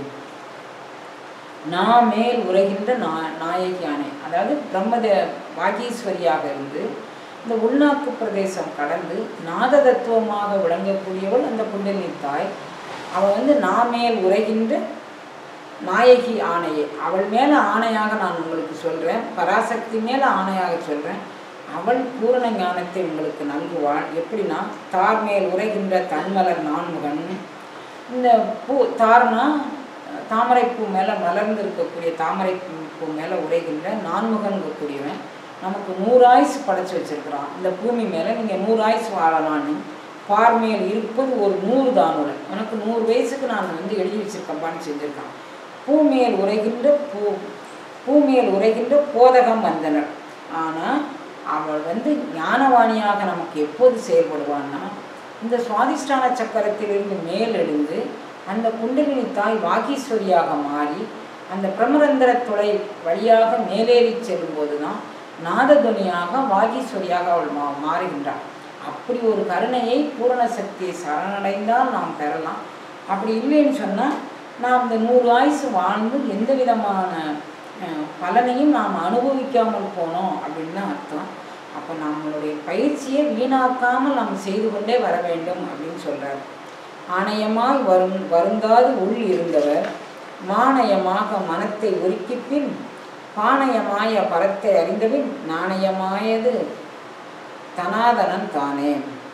நாமேல் உரைகின்ற நா நாயகி ஆணை அதாவது பிரம்மத வாகீஸ்வரியாக இருந்து இந்த உள்நாக்கு பிரதேசம் கடந்து நாத தத்துவமாக விளங்கக்கூடியவள் அந்த குண்டலினி தாய் அவள் வந்து நாமேல் உரைகின்ற நாயகி ஆணையே அவள் மேலே ஆணையாக நான் உங்களுக்கு சொல்கிறேன் பராசக்தி மேலே ஆணையாக சொல்கிறேன் அவள் பூரண ஞானத்தை உங்களுக்கு நல்குவாள் எப்படின்னா தார் மேல் உரைகின்ற தன்மலர் நான்முகன் இந்த பூ தார்னா தாமரைப்பூ மேலே மலர்ந்து இருக்கக்கூடிய தாமரை பூ- பூ மேலே உரைகின்ற நான்முகன் இருக்கக்கூடியவன் நமக்கு நூறு ஆயுசு படைச்சு வச்சிருக்கிறான் இந்த பூமி மேலே நீங்கள் நூறு ஆயுசு வாழலான்னு பார்மையில் இருப்பது ஒரு நூறு தானுடன் உனக்கு நூறு வயசுக்கு நான் வந்து எழுதி வச்சிருக்கப்பான்னு செஞ்சுருக்கான் பூமியில் உரைகின்ற பூ பூமியில் உரைகின்ற போதகம் வந்தனர் ஆனால் அவள் வந்து ஞானவாணியாக நமக்கு எப்போது செயல்படுவான்னா இந்த சுவாதிஷ்டான சக்கரத்திலிருந்து மேலெழுந்து அந்த குண்டலினி தாய் வாகீஸ்வரியாக மாறி அந்த பிரமரந்திர துளை வழியாக மேலேறி செல்லும்போது தான் நாததுனியாக வாகீஸ்வரியாக அவள் மா மாறுகின்றாள் அப்படி ஒரு கருணையை பூரண சக்தியை சரணடைந்தால் நாம் பெறலாம் அப்படி இல்லைன்னு சொன்னால் நாம் இந்த நூறு ஆயுசு வாழ்ந்து எந்த விதமான அஹ், பலனையும் நாம் அனுபவிக்காமல் போனோம் அப்படின்னு தான் அர்த்தம் அப்போ நம்மளுடைய பயிற்சியை வீணாக்காமல் நாம் செய்து கொண்டே வர வேண்டும் அப்படின்னு சொல்றார் ஆணையமாய் வரும் வருந்தாது உள் இருந்தவர் மானயமாக மனத்தை ஒருக்கி பின் பாணயமாய பரத்தை அறிந்தபின் நாணயமாயது தனாதனன் தானே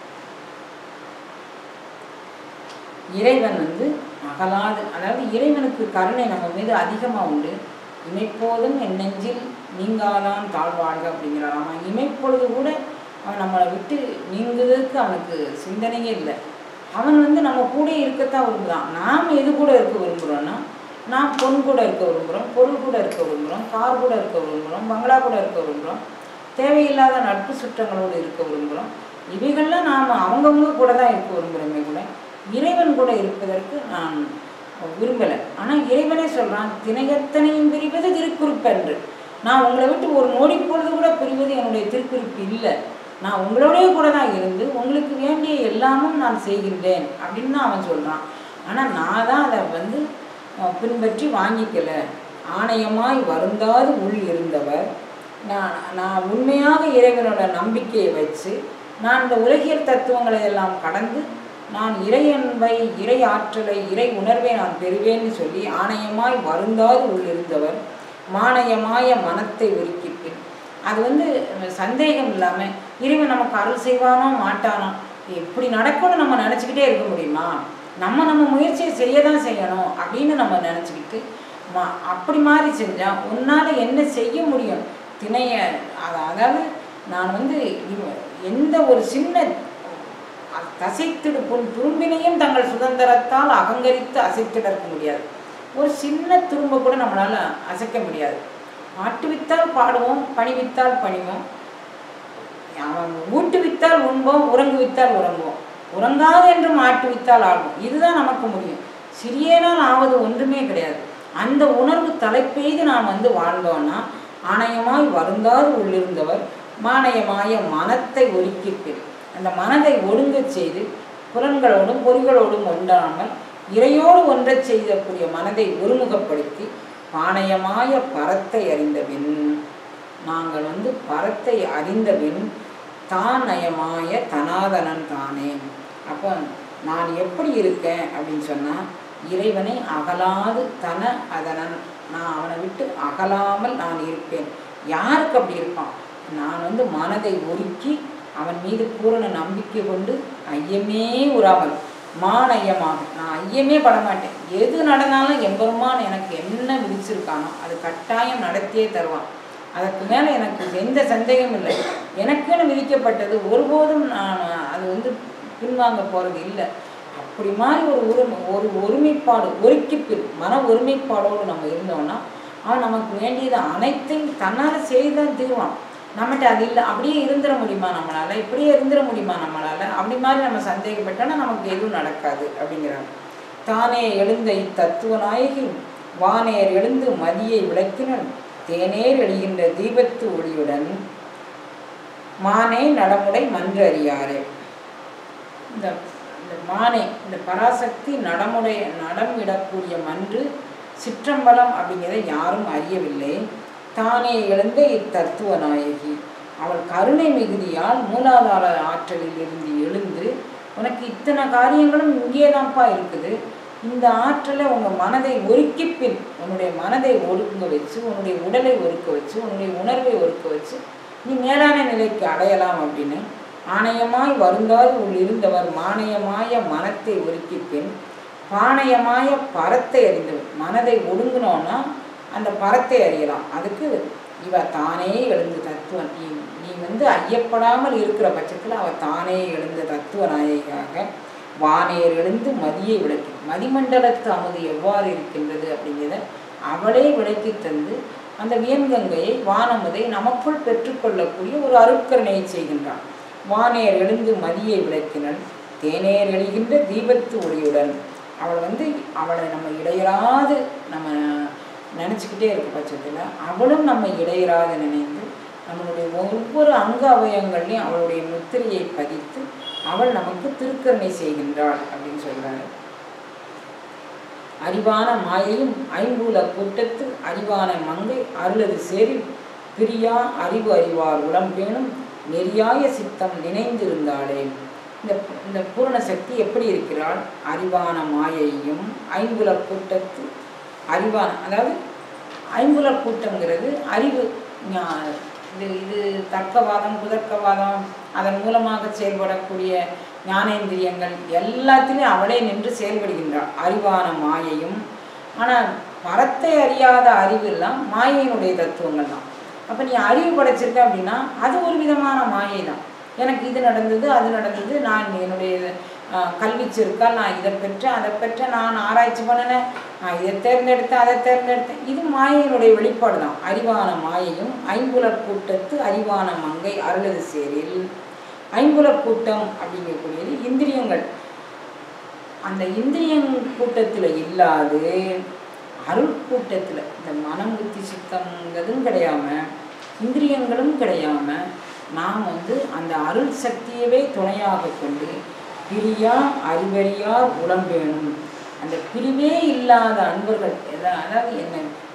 இறைவன் வந்து அகலாது அதாவது இறைவனுக்கு கருணை நம்ம மீது அதிகமாக உண்டு இமைப்போதும் என் நெஞ்சில் நீங்காதான் தாழ்வாழ்க அப்படிங்கிறான் அவன் இமைப்பொழுது கூட அவன் நம்மளை விட்டு நீங்குவதற்கு அவனுக்கு சிந்தனையே இல்லை அவன் வந்து நம்ம கூட இருக்கத்தான் விரும்புகிறான் நாம் எது கூட இருக்க விரும்புகிறோன்னா நாம் பொன் கூட இருக்க விரும்புகிறோம் பொருள் கூட இருக்க விரும்புகிறோம் கார் கூட இருக்க விரும்புகிறோம் பங்களா கூட இருக்க விரும்புகிறோம் தேவையில்லாத நட்பு சுற்றங்களோடு இருக்க விரும்புகிறோம் இவைகள்லாம் நாம் அவங்கவுங்க கூட தான் இருக்க விரும்புகிறோமே கூட இறைவன் கூட இருப்பதற்கு நான் விரும்பலை ஆனால் இறைவனே சொல்கிறான் திணையத்தனையும் பிரிவது திருக்குறிப்பென்று நான் உங்களை விட்டு ஒரு நொடி பொழுது கூட பிரிவது என்னுடைய திருக்குறிப்பு இல்லை நான் உங்களோடய கூட தான் இருந்து உங்களுக்கு வேண்டிய எல்லாமும் நான் செய்கின்றேன் அப்படின்னு தான் அவன் சொல்கிறான் ஆனால் நான் தான் அதை வந்து அஹ், பின்பற்றி வாங்கிக்கல ஆணையமாய் வருந்தாது உள் இருந்தவர் நான் நான் உண்மையாக இறைவனோட நம்பிக்கையை வச்சு நான் இந்த உலகியல் தத்துவங்களை எல்லாம் கடந்து நான் இறையன்பை இறை ஆற்றலை இறை உணர்வை நான் பெறுவேன்னு சொல்லி ஆணையமாய் வருந்தாது உள்ளிருந்தவர் மானயமாய மனத்தை ஒருக்கிப்பின் அது வந்து சந்தேகம் இல்லாமல் இறைவன் நமக்கு அருள் செய்வானோ மாட்டானோ எப்படி நடக்கும்னு நம்ம நினச்சிக்கிட்டே இருக்க முடியுமா நம்ம நம்ம முயற்சியை செய்ய தான் செய்யணும் அப்படின்னு நம்ம நினச்சிக்கிட்டு மா அப்படி மாதிரி செஞ்சால் உன்னால் என்ன செய்ய முடியும் திணைய அத- அதாவது நான் வந்து இவ- எந்த ஒரு சின்ன அ- தசைத்திடு புன் துரும்பினையும் தங்கள் சுதந்திரத்தால் அகங்கரித்து அசைத்திடற்க முடியாது ஒரு சின்ன துரும்பை கூட நம்மளால் அசைக்க முடியாது பாட்டுவித்தால் பாடுவோம் பணிவித்தால் பணிவோம் அவன் ஊட்டுவித்தால் உண்போம் உறங்குவித்தால் உறங்குவோம் உறங்காது என்று மாட்டுவித்தால் ஆடுவோம் இதுதான் நமக்கு முடியும் சிறியனால் ஆவது ஒன்றுமே கிடையாது அந்த உணர்வு தலைப்பெய்து நாம் வந்து வாழ்ந்தோன்னா ஆணையமாய் வருந்தாது உள்ளிருந்தவர் மானயமாய மனத்தை ஒருக்கிப்பில் அந்த மனதை ஒடுங்கச் செய்து புலன்களோடும் பொறிகளோடும் ஒன்றாமல் இறையோடு ஒன்றச் செய்யக்கூடிய மனதை ஒருமுகப்படுத்தி பாணயமாய பரத்தை அறிந்தபின் நாங்கள் வந்து பரத்தை அறிந்தபின் தான் நயமாய தனாதனன் தானே அப்போ நான் எப்படி இருக்கேன் அப்படின்னு சொன்னால் இறைவனை அகலாது தன அதனன் நான் அவனை விட்டு அகலாமல் நான் இருப்பேன் யாருக்கு அப்படி இருப்பான் நான் வந்து மனதை ஒருக்கி அவன் மீது பூரண நம்பிக்கை கொண்டு ஐயமே உறாமல் மானயமாக நான் ஐயமே பட மாட்டேன் எது நடந்தாலும் எம்பெருமான் எனக்கு என்ன விதிச்சிருக்கானோ அது கட்டாயம் நடத்தியே தருவான் அதற்கு மேலே எனக்கு எந்த சந்தேகமும் இல்லை எனக்குன்னு விதிக்கப்பட்டது ஒருபோதும் நான் அது வந்து பின்வாங்க போகிறது இல்லை அப்படி மாதிரி ஒரு உரிமை ஒரு ஒருமைப்பாடு ஒருக்கிப்பில் மன ஒருமைப்பாடோடு நம்ம இருந்தோம்னா அவன் நமக்கு வேண்டியது அனைத்தையும் தன்னால் செய்து தான் தீருவான் நம்மகிட்ட அது இல்லை அப்படியே இருந்துட முடியுமா நம்மளால் இப்படியே இருந்துட முடியுமா நம்மளால் அப்படி மாதிரி நம்ம சந்தேகப்பட்டோன்னா நமக்கு எதுவும் நடக்காது அப்படிங்கிறாங்க தானே எழுந்த இத்தத்துவ நாயகி வானேர் எழுந்து மதியை விளக்கினன் தேனேர் எழுகின்ற தீபத்து ஒளியுடன் மானே நடமுடை மன்று அறியாரே இந்த இந்த மானே இந்த பராசக்தி நடமுடைய நடமிடக்கூடிய மன்று சிற்றம்பலம் அப்படிங்கிறத யாரும் அறியவில்லை தானே எழுந்த இத்தத்துவ நாயகி அவள் கருணை மிகுதியால் மூலாதார ஆற்றலில் இருந்து எழுந்து உனக்கு இத்தனை காரியங்களும் இங்கே தான்ப்பா இருக்குது இந்த ஆற்றலை உங்கள் மனதை ஒருக்கி பின் உன்னுடைய மனதை ஒடுங்க வச்சு உன்னுடைய உடலை ஒருக்க வச்சு உன்னுடைய உணர்வை ஒருக்க வச்சு நீ மேலான நிலைக்கு அடையலாம் அப்படின்னு ஆணையமாய் வருந்தாது உள் இருந்தவர் மானயமாய மனத்தை ஒருக்கி பின் பாணயமாய பரத்தை அறிந்தவர் மனதை ஒடுங்கினோன்னா அந்த பரத்தை அறியலாம் அதுக்கு இவ தானே எழுந்து தத்துவம் நீ நீ வந்து ஐயப்படாமல் இருக்கிற பட்சத்தில் அவ தானே எழுந்த தத்துவ நாயகியாக வானேர் எழுந்து மதியை விளக்கி மதிமண்டலத்து அமுது எவ்வாறு இருக்கின்றது அப்படிங்கிறத அவளே விளக்கி தந்து அந்த வியன்கங்கையை வானமுதை நமக்குள் பெற்றுக்கொள்ளக்கூடிய ஒரு அருட்கரணையை செய்கின்றான் வானேர் எழுந்து மதியை விளக்கினள் தேனேர் எழுகின்ற தீபத்து ஒளியுடன் அவள் வந்து அவளை நம்ம இடையராது நம்ம நினச்சிக்கிட்டே இருக்க பட்சத்தில் அவளும் நம்ம இடையராது நினைந்து நம்மளுடைய ஒவ்வொரு அங்க அவயங்கள்லையும் அவளுடைய முத்திரையை பதித்து அவள் நமக்கு திருக்கருணை செய்கின்றாள் அப்படின்னு சொல்கிறாரு அறிவான மாயையும் ஐம்பூல கூட்டத்து அறிவான மங்கை அருளது சேரில் பிரியா அறிவு அறிவார் உடம்பேனும் நெறியாய சித்தம் நினைந்திருந்தாளே இந்த இந்த பூரண சக்தி எப்படி இருக்கிறாள் அறிவான மாயையும் ஐம்புல கூட்டத்து அறிவான அதாவது ஐம்புல கூட்டங்கிறது அறிவு ஞா- இது இது தர்க்கவாதம் குதர்க்கவாதம் அதன் மூலமாக செயல்படக்கூடிய ஞானேந்திரியங்கள் எல்லாத்திலையும் அவளே நின்று செயல்படுகின்றாள் அறிவான மாயையும் ஆனால் பரத்தை அறியாத அறிவெல்லாம் மாயையினுடைய தத்துவங்கள் தான் அப்போ நீ அறிவு படைச்சிருக்க அப்படின்னா அது ஒரு விதமான மாயை தான் எனக்கு இது நடந்தது அது நடந்தது நான் என்னுடைய ஆஹ், கல்வி செருக்கால் நான் இதை பெற்றேன் அதை பெற்றேன் நான் ஆராய்ச்சி பண்ணினேன் நான் இதை தேர்ந்தெடுத்தேன் அதை தேர்ந்தெடுத்தேன் இது மாயையினுடைய வெளிப்பாடு தான் அறிவான மாயையும் ஐம்புலர் கூட்டத்து அறிவான மங்கை அருளது சேரில் ஐம்புலர் கூட்டம் அப்படிங்கக்கூடியது இந்திரியங்கள் அந்த இந்திரியங் கூட்டத்தில் இல்லாது அருள் கூட்டத்தில் இந்த மனம் புத்தி சித்தங்கிறதும் கிடையாம இந்திரியங்களும் கிடையாம நாம் வந்து அந்த அருள் சக்தியவே துணையாக கொண்டு பிரியா அறிவறியார் உடம்பேணும் அந்த பிரிவே இல்லாத அன்பர்கள் எதா- அதாவது என்ன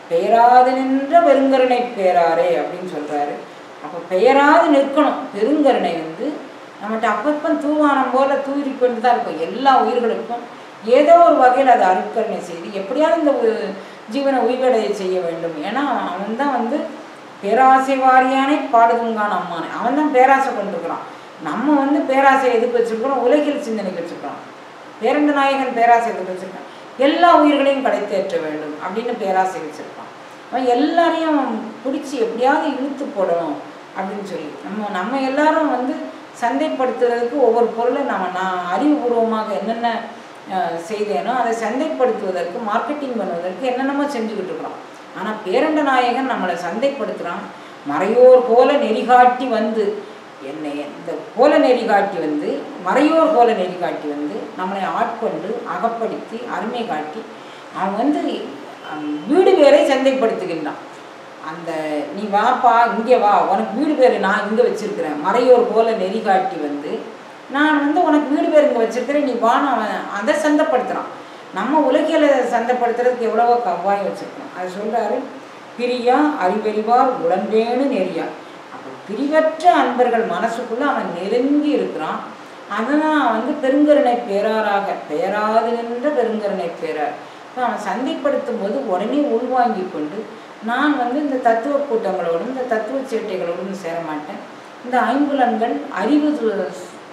பெயராது நின்ற பெருங்கருணை பேராரே அப்படின்னு சொல்றாரு அப்போ பெயராது நிற்கணும் பெருங்கருணை வந்து நம்மகிட்ட அப்பப்போ தூவானம் போல தூரி கொண்டு தான் இருக்கும் எல்லா உயிர்களுக்கும் ஏதோ ஒரு வகையில் அதை அருட்கருணை செய்து எப்படியாவது இந்த உ- ஜீவனை உய்வடைய செய்ய வேண்டும் ஏன்னா அவன் தான் வந்து பேராசை வாரியானே பாடுதுங்கான் அம்மானே அவன் தான் பேராசை கொண்டிருக்கிறான் நம்ம வந்து பேராசை எதுக்கு வச்சிருக்கிறோம் உலகில் சிந்தனைக்கு வச்சிருக்கிறோம் பேரண்ட நாயகன் பேராசை எதுக்கு வச்சிருக்கான் எல்லா உயிர்களையும் கடைத்தேற்ற வேண்டும் அப்படின்னு பேராசை வச்சிருக்கான் அவன் எல்லாரையும் பிடிச்சி எப்படியாவது இழுத்து போடணும் அப்படின்னு சொல்லி நம்ம நம்ம எல்லாரும் வந்து சந்தைப்படுத்துறதுக்கு ஒவ்வொரு பொருளை நம்ம நான் அறிவுபூர்வமாக என்னென்ன அஹ், செய்தேனோ அதை சந்தைப்படுத்துவதற்கு மார்க்கெட்டிங் பண்ணுவதற்கு என்னென்னமோ செஞ்சுக்கிட்டு இருக்கிறோம் ஆனால் பேரண்ட நாயகன் நம்மளை சந்தைப்படுத்துகிறான் மறையோர் போல நெறிகாட்டி வந்து என்னை இந்த போல நெறி காட்டி வந்து மறையோர் போல நெறி காட்டி வந்து நம்மளை ஆட்கொண்டு அகப்படுத்தி அருமை காட்டி அவன் வந்து அஹ், வீடு பேரை சந்தைப்படுத்துகின்றான் அந்த நீ வாப்பா இங்கே வா உனக்கு வீடு பேர் நான் இங்கே வச்சிருக்கிறேன் மறையோர் போல நெறி காட்டி வந்து நான் வந்து உனக்கு வீடு பேர் இங்கே வச்சிருக்கிறேன் நீ வான்னு அவன் அதை சந்தைப்படுத்துகிறான் நம்ம உலகியலை சந்தைப்படுத்துறதுக்கு எவ்வளவோ கவ்வாய் வச்சிருக்கோம் அது சொல்றாரு பிரியா அறிவறிவார் உடன்பேணு நெறியா அப்போ பிரிவற்ற அன்பர்கள் மனசுக்குள்ள அவன் நெருங்கி இருக்கிறான் அதனால் வந்து பெருங்கருணை பேராராக பெயராது நின்ற பெருங்கருணை பேரார் அப்ப அவன் சந்தைப்படுத்தும் போது உடனே உள்வாங்கி கொண்டு நான் வந்து இந்த தத்துவ கூட்டங்களோடும் இந்த தத்துவ சேட்டைகளோடும் சேர மாட்டேன் இந்த ஐம்புலன்கள் அறிவு து-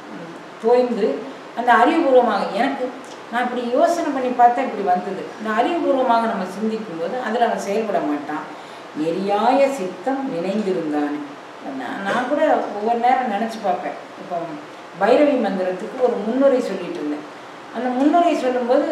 தோய்ந்து அந்த அறிவுபூர்வமாக எனக்கு நான் இப்படி யோசனை பண்ணி பார்த்தா இப்படி வந்தது இந்த அறிவுபூர்வமாக நம்ம சிந்திக்கும் போது அதில் அவன் செயல்பட மாட்டான் நெறியாய சித்தம் நினைந்திருந்தானே நான் நான் கூட ஒவ்வொரு நேரம் நினச்சி பார்ப்பேன் இப்போ பைரவி மந்திரத்துக்கு ஒரு முன்னுரை சொல்லிட்டு இருந்தேன் அந்த முன்னுரை சொல்லும்போது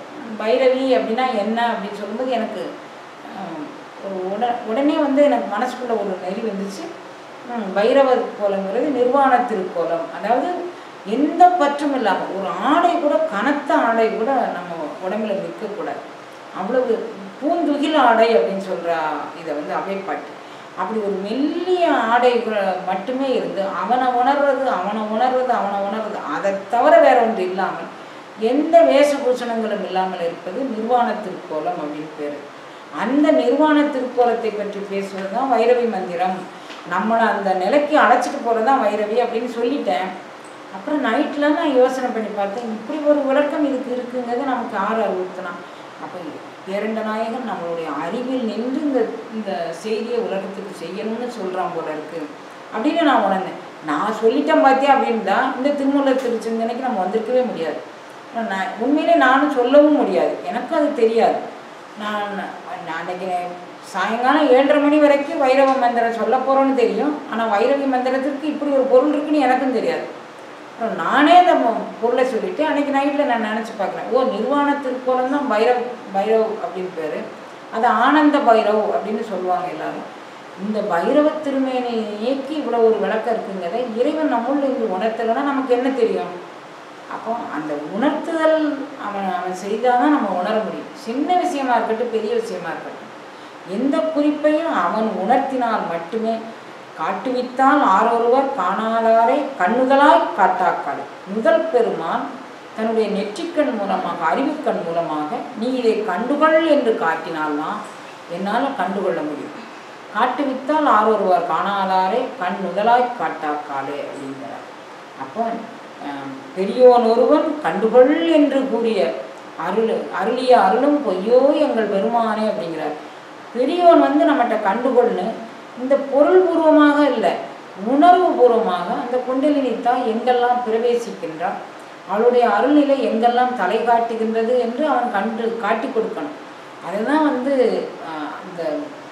பைரவி அப்படின்னா என்ன அப்படின்னு சொல்லும்போது எனக்கு ஆஹ், ஒரு உட உடனே வந்து எனக்கு மனசுக்குள்ள ஒரு நெறி வந்துச்சு ம், பைரவர் கோலங்கிறது நிர்வாண திருக்கோலம் அதாவது எந்த பற்றும் இல்லாமல் ஒரு ஆடை கூட கனத்த ஆடை கூட நம்ம உடம்புல நிற்கக்கூடாது அவ்வளவு பூந்துகில் ஆடை அப்படின்னு சொல்கிற இதை வந்து அவைப்பாட்டு அப்படி ஒரு மெல்லிய ஆடை கூட- மட்டுமே இருந்து அவனை உணர்றது அவனை உணர்றது அவனை உணர்றது அதை தவிர வேற ஒன்று இல்லாமல் எந்த வேஷபூஷணங்களும் இல்லாமல் இருப்பது நிர்வாண திருக்கோலம் அப்படின்னு பேர் அந்த நிர்வாண திருக்கோலத்தை பற்றி பேசுவது தான் வைரவி மந்திரம் நம்மளை அந்த நிலைக்கு அழைச்சிட்டு போகிறது தான் வைரவி அப்படின்னு சொல்லிட்டேன் அப்புறம் நைட்டில் நான் யோசனை பண்ணி பார்த்தேன் இப்படி ஒரு விளக்கம் இதுக்கு இருக்குங்கிறது நமக்கு யார் அறிவுறுத்தினான் அப்போ பேரண்ட நாயகன் நம்மளுடைய அறிவில் நின்று இந்த இந்த செய்தியை உலகத்துக்கு செய்யணும்னு சொல்கிறான் போல இருக்கு அப்படின்னு நான் உணர்ந்தேன் நான் சொல்லிட்டேன் பார்த்தியா அப்படின்னு தான் இந்த திருமூல திருச்சிந்தனைக்கு நம்ம வந்திருக்கவே முடியாது நான் உண்மையிலே நானும் சொல்லவும் முடியாது எனக்கும் அது தெரியாது நான் நான் அன்னைக்கு சாயங்காலம் ஏழரை மணி வரைக்கும் வைரவ மந்திரம் சொல்ல போகிறோன்னு தெரியும் ஆனால் வைரவி மந்திரத்திற்கு இப்படி ஒரு பொருள் இருக்குன்னு எனக்கும் தெரியாது அப்புறம் நானே அந்த மொ- பொருளை சொல்லிட்டு அன்னைக்கு நைட்டில் நான் நினச்சி பார்க்குறேன் ஓ நிர்வாண திருக்கோலம் தான் பைரவ் பைரவ் அப்படின்னு பேர் அது ஆனந்த பைரவ் அப்படின்னு சொல்லுவாங்க எல்லாரும் இந்த பைரவ திருமேனி இயக்கி இவ்வளோ ஒரு விளக்கம் இருக்குங்கிறத இறைவன் நம்முள்ள இங்கு உணர்த்தலைன்னா நமக்கு என்ன தெரியும் அப்போ அந்த உணர்த்துதல் அவன் அவன் செய்தால் தான் நம்ம உணர முடியும் சின்ன விஷயமா இருக்கட்டும் பெரிய விஷயமா இருக்கட்டும் எந்த குறிப்பையும் அவன் உணர்த்தினால் மட்டுமே காட்டுவித்தால் ஆரொருவர் காணாதாரை கண்ணுதலாய் காட்டாக்காடு முதல் பெருமான் தன்னுடைய நெற்றிக்கண் மூலமாக அறிவுக்கண் மூலமாக நீ இதை கண்டுகொள் என்று காட்டினால்தான் என்னால் கண்டுகொள்ள முடியும் காட்டுவித்தால் ஆரொருவர் காணாதாரை கண் முதலாய் காட்டாக்காலே அப்படிங்கிறார் அப்போ அஹ், பெரியோன் ஒருவன் கண்டுகொள் என்று கூறிய அருள் அருளிய அருளும் பொய்யோ எங்கள் பெருமானே அப்படிங்கிறார் பெரியோன் வந்து நம்மகிட்ட கண்டுகொள்னு இந்த பொருள் பூர்வமாக இல்லை உணர்வு பூர்வமாக அந்த குண்டலினி தான் எங்கெல்லாம் பிரவேசிக்கின்றான் அவளுடைய அருள்நிலை எங்கெல்லாம் தலை காட்டுகின்றது என்று அவன் கண்டு காட்டி கொடுக்கணும் அதுதான் வந்து ஆஹ், அந்த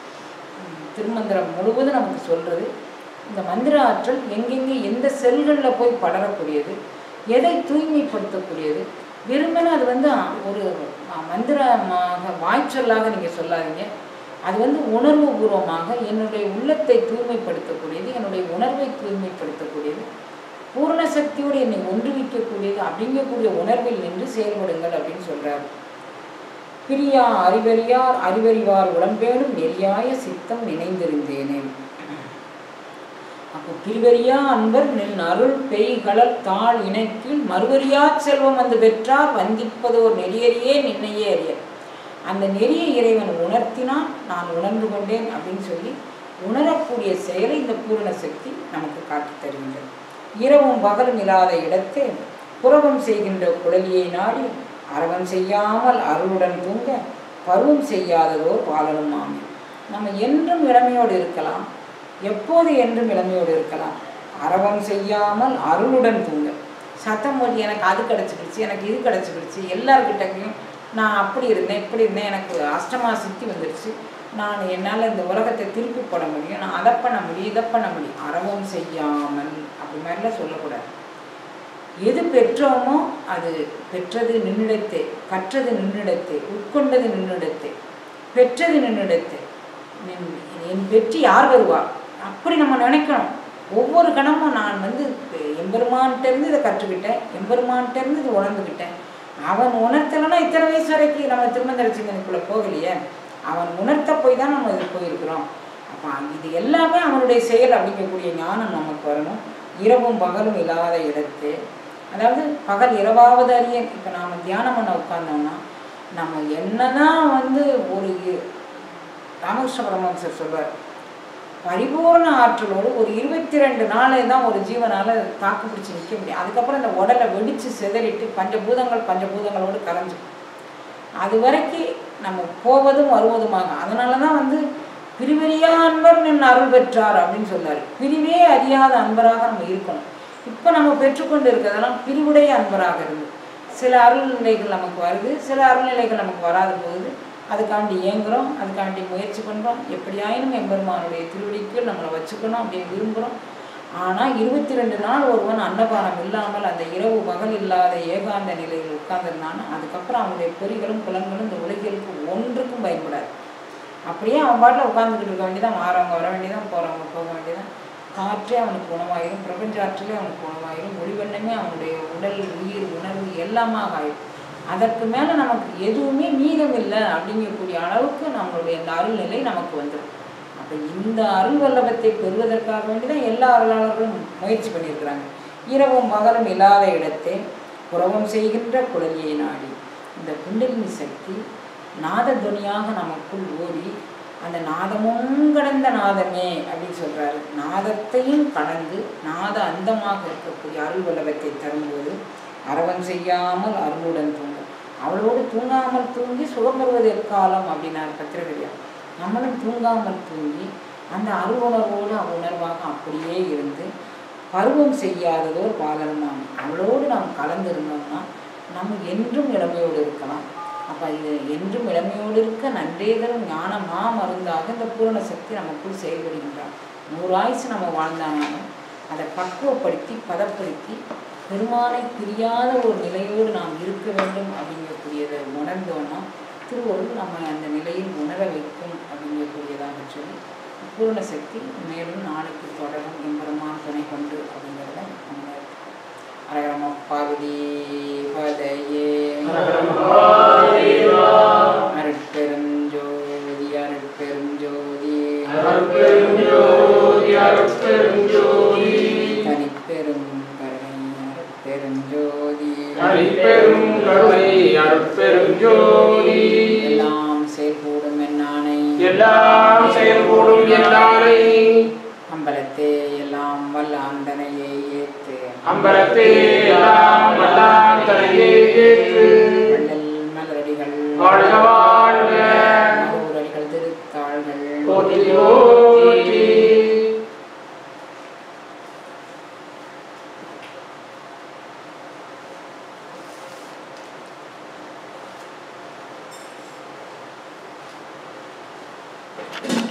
ம், திருமந்திரம் முழுவதும் நமக்கு சொல்கிறது இந்த மந்திர ஆற்றல் எங்கெங்கே எந்த செல்களில் போய் படரக்கூடியது எதை தூய்மைப்படுத்தக்கூடியது வெறுமனே அது வந்து ஆ, ஒரு ஆ, மந்திரமாக வாய்ச்சொல்லாக நீங்கள் சொல்லாதீங்க அது வந்து உணர்வு பூர்வமாக என்னுடைய உள்ளத்தை தூய்மைப்படுத்தக்கூடியது என்னுடைய உணர்வை தூய்மைப்படுத்தக்கூடியது பூர்ண சக்தியோடு என்னை ஒன்றுவிக்கக்கூடியது அப்படிங்கக்கூடிய உணர்வில் நின்று செயல்படுங்கள் அப்படின்னு சொல்றாரு பிரியா அறிவறியார் அறிவறிவார் உடம்பேனும் நெறியாய சித்தம் நினைந்திருந்தேனே அப்போ பிரிவறியா அன்பர் நின் அருள் பெய்களல் தாழ் இணைக்கில் மறுவறியா செல்வம் வந்து பெற்றார் வந்திப்பதோர் நெறியறியே நின்னையே அறிய அந்த நெறியை இறைவன் உணர்த்தினால் நான் உணர்ந்து கொண்டேன் அப்படின்னு சொல்லி உணரக்கூடிய செயலை இந்த பூரண சக்தி நமக்கு காட்டித் தருகின்றது இரவும் பகலும் இல்லாத இடத்தே புறவம் செய்கின்ற குழலியை நாடி அரவம் செய்யாமல் அருளுடன் தூங்க பருவம் செய்யாததோர் பாலனும் ஆமே நம்ம என்றும் இளமையோடு இருக்கலாம் எப்போது என்றும் இளமையோடு இருக்கலாம் அரவம் செய்யாமல் அருளுடன் தூங்க சத்தம் போட்டு எனக்கு அது கிடச்சிக்கிடுச்சு எனக்கு இது கிடச்சிக்கிடுச்சு எல்லார்கிட்டக்கையும் நான் அப்படி இருந்தேன் இப்படி இருந்தேன் எனக்கு அஷ்டமா சித்தி வந்துடுச்சு நான் என்னால் இந்த உலகத்தை திருப்பி போட முடியும் நான் அதை பண்ண முடியும் இதை பண்ண முடியும் அறவும் செய்யாமல் அப்படி மாதிரிலாம் சொல்லக்கூடாது எது பெற்றோமோ அது பெற்றது நின்னிடத்தே கற்றது நின்னிடத்தே உட்கொண்டது நின்னிடத்தே பெற்றது நின்னிடத்தே நின் என் வெற்றி யார் வருவார் அப்படி நம்ம நினைக்கணும் ஒவ்வொரு கணமும் நான் வந்து எம்பெருமான்கிட்டேருந்து இதை கற்றுக்கிட்டேன் எம்பெருமான்கிட்டேருந்து இது உணர்ந்துக்கிட்டேன் அவன் உணர்த்தலைன்னா இத்தனை வயசு வரைக்கும் நம்ம திருமந்திர சிந்தனைக்குள்ளே போகலையே அவன் உணர்த்த போய் தான் நம்ம இது போயிருக்கிறோம் அப்போ இது எல்லாமே அவனுடைய செயல் அப்படிங்கக்கூடிய ஞானம் நமக்கு வரணும் இரவும் பகலும் இல்லாத இடத்து அதாவது பகல் இரவாவது அறிய இப்போ நாம் தியானம் பண்ண உட்கார்ந்தோம்னா நம்ம என்னதான் வந்து ஒரு ராமகிருஷ்ண பரமஹம்சர் சொல்வார் பரிபூர்ண ஆற்றலோடு ஒரு இருபத்தி ரெண்டு நாளே தான் ஒரு ஜீவனால் தாக்கு பிடிச்சி நிற்க முடியும் அதுக்கப்புறம் இந்த உடலை வெடித்து சிதறிட்டு பஞ்சபூதங்கள் பஞ்சபூதங்களோடு கலைஞ்சு அது வரைக்கும் நம்ம போவதும் வருவதுமாக அதனால தான் வந்து பிரிவறியா அன்பர் நின் அருள் பெற்றார் அப்படின்னு சொன்னார் பிரிவே அறியாத அன்பராக நம்ம இருக்கணும் இப்போ நம்ம பெற்றுக்கொண்டு இருக்கிறதெல்லாம் பிரிவுடைய அன்பராக இருந்து சில அருள் நிலைகள் நமக்கு வருது சில அருள்நிலைகள் நமக்கு வராத போகுது அதுக்காண்டி ஏங்குறோம் அதுக்காண்டி முயற்சி பண்ணுறோம் எப்படியாயினும் எம்பெருமானுடைய திருவடிக்கு நம்மளை வச்சுக்கணும் அப்படின்னு விரும்புகிறோம் ஆனால் இருபத்தி ரெண்டு நாள் ஒருவன் அன்னபானம் இல்லாமல் அந்த இரவு பகல் இல்லாத ஏகாந்த நிலையில் உட்கார்ந்துருந்தானா அதுக்கப்புறம் அவனுடைய பொறிகளும் புலன்களும் இந்த உலகிற்கு ஒன்றுக்கும் பயன்படாது அப்படியே அவன் பாட்டில் உட்காந்துக்கிட்டு இருக்க வேண்டியதான் மாறவங்க வர வேண்டியதான் போகிறவங்க போக வேண்டியதான் காற்றே அவனுக்கு உணவாயிரும் பிரபஞ்ச ஆற்றிலே அவனுக்கு உணவாயிரும் ஒளிவண்ணமே அவனுடைய உடல் உயிர் உணர்வு எல்லாமாக ஆயிடும் அதற்கு மேலே நமக்கு எதுவுமே மீதம் இல்லை அப்படிங்கக்கூடிய அளவுக்கு நம்மளுடைய இந்த அருள்நிலை நமக்கு வந்துடும் அப்போ இந்த அருள் வல்லபத்தை பெறுவதற்காக வேண்டிதான் எல்லா அருளாளர்களும் முயற்சி பண்ணியிருக்கிறாங்க இரவும் பகலும் இல்லாத இடத்தை புறவம் செய்கின்ற குழலியை நாடி இந்த குண்டலினி சக்தி நாதத்வனியாக நமக்குள் ஓடி அந்த நாதமும் கடந்த நாதமே அப்படின்னு சொல்றாரு நாதத்தையும் கடந்து நாத அந்தமாக இருக்கக்கூடிய அருள் வல்லபத்தை தரும்போது அரவம் செய்யாமல் அருளுடன் தூங்கும் அவளோடு தூங்காமல் தூங்கி சுகம் பெறுவது எக்காலம் அப்படின்னார் பத்திரகரியா நம்மளும் தூங்காமல் தூங்கி அந்த அருளுணர்வோடு அவ்வுணர்வாக அப்படியே இருந்து பருவம் செய்யாததோர் பாலன்மாம் அவளோடு நாம் கலந்திருந்தோம்னா நம்ம என்றும் இளமையோடு இருக்கலாம் அப்போ இது என்றும் இளமையோடு இருக்க நன்றேதரும் ஞான மா மருந்தாக இந்த பூரண சக்தி நமக்குள் செயல்படுகின்றார் நூறு ஆயுசு நம்ம வாழ்ந்தானாலும் அதை பக்குவப்படுத்தி பதப்படுத்தி பெருமானை பிரியாத ஒரு நிலையோடு நாம் இருக்க வேண்டும் அப்படிங்கக்கூடியதை உணர்ந்தோன்னா திருவள்ளுவர் நம்ம அந்த நிலையில் உணர வைக்கும் அப்படிங்கக்கூடியதாக சொல்லி பூரண சக்தி மேலும் நாளைக்கு தொடரும் எம்பெருமான் துணை கொண்டு அப்படிங்கிறத நம்ம அரகரம பார்வதி பதையே அருட்பெருஞ்சோதி அருட்பெருஞ்சோதி அருட்பெருஞ்சோதி அருட்பெருஞ்சோதி தனிப்பெரும் கருணை அருட்பெருஞ்சோதி அரிப்பெரும் கருணை அருட்பெருஞ்சோதி எல்லாம் செயல்கூடும் என்னானை எல்லாம் செயல்கூடும் எல்லாரை அம்பலத்தே எல்லாம் வல்ல ஆண்டனையே ஏத்து அம்பலத்தே எல்லாம் வல்லான் தலையே ஏற்று வள்ளல் மலரடிகள் வாழ்க வாழ்க ஊரடிகள் திருத்தாள்கள் போற்றி போற்றி Thank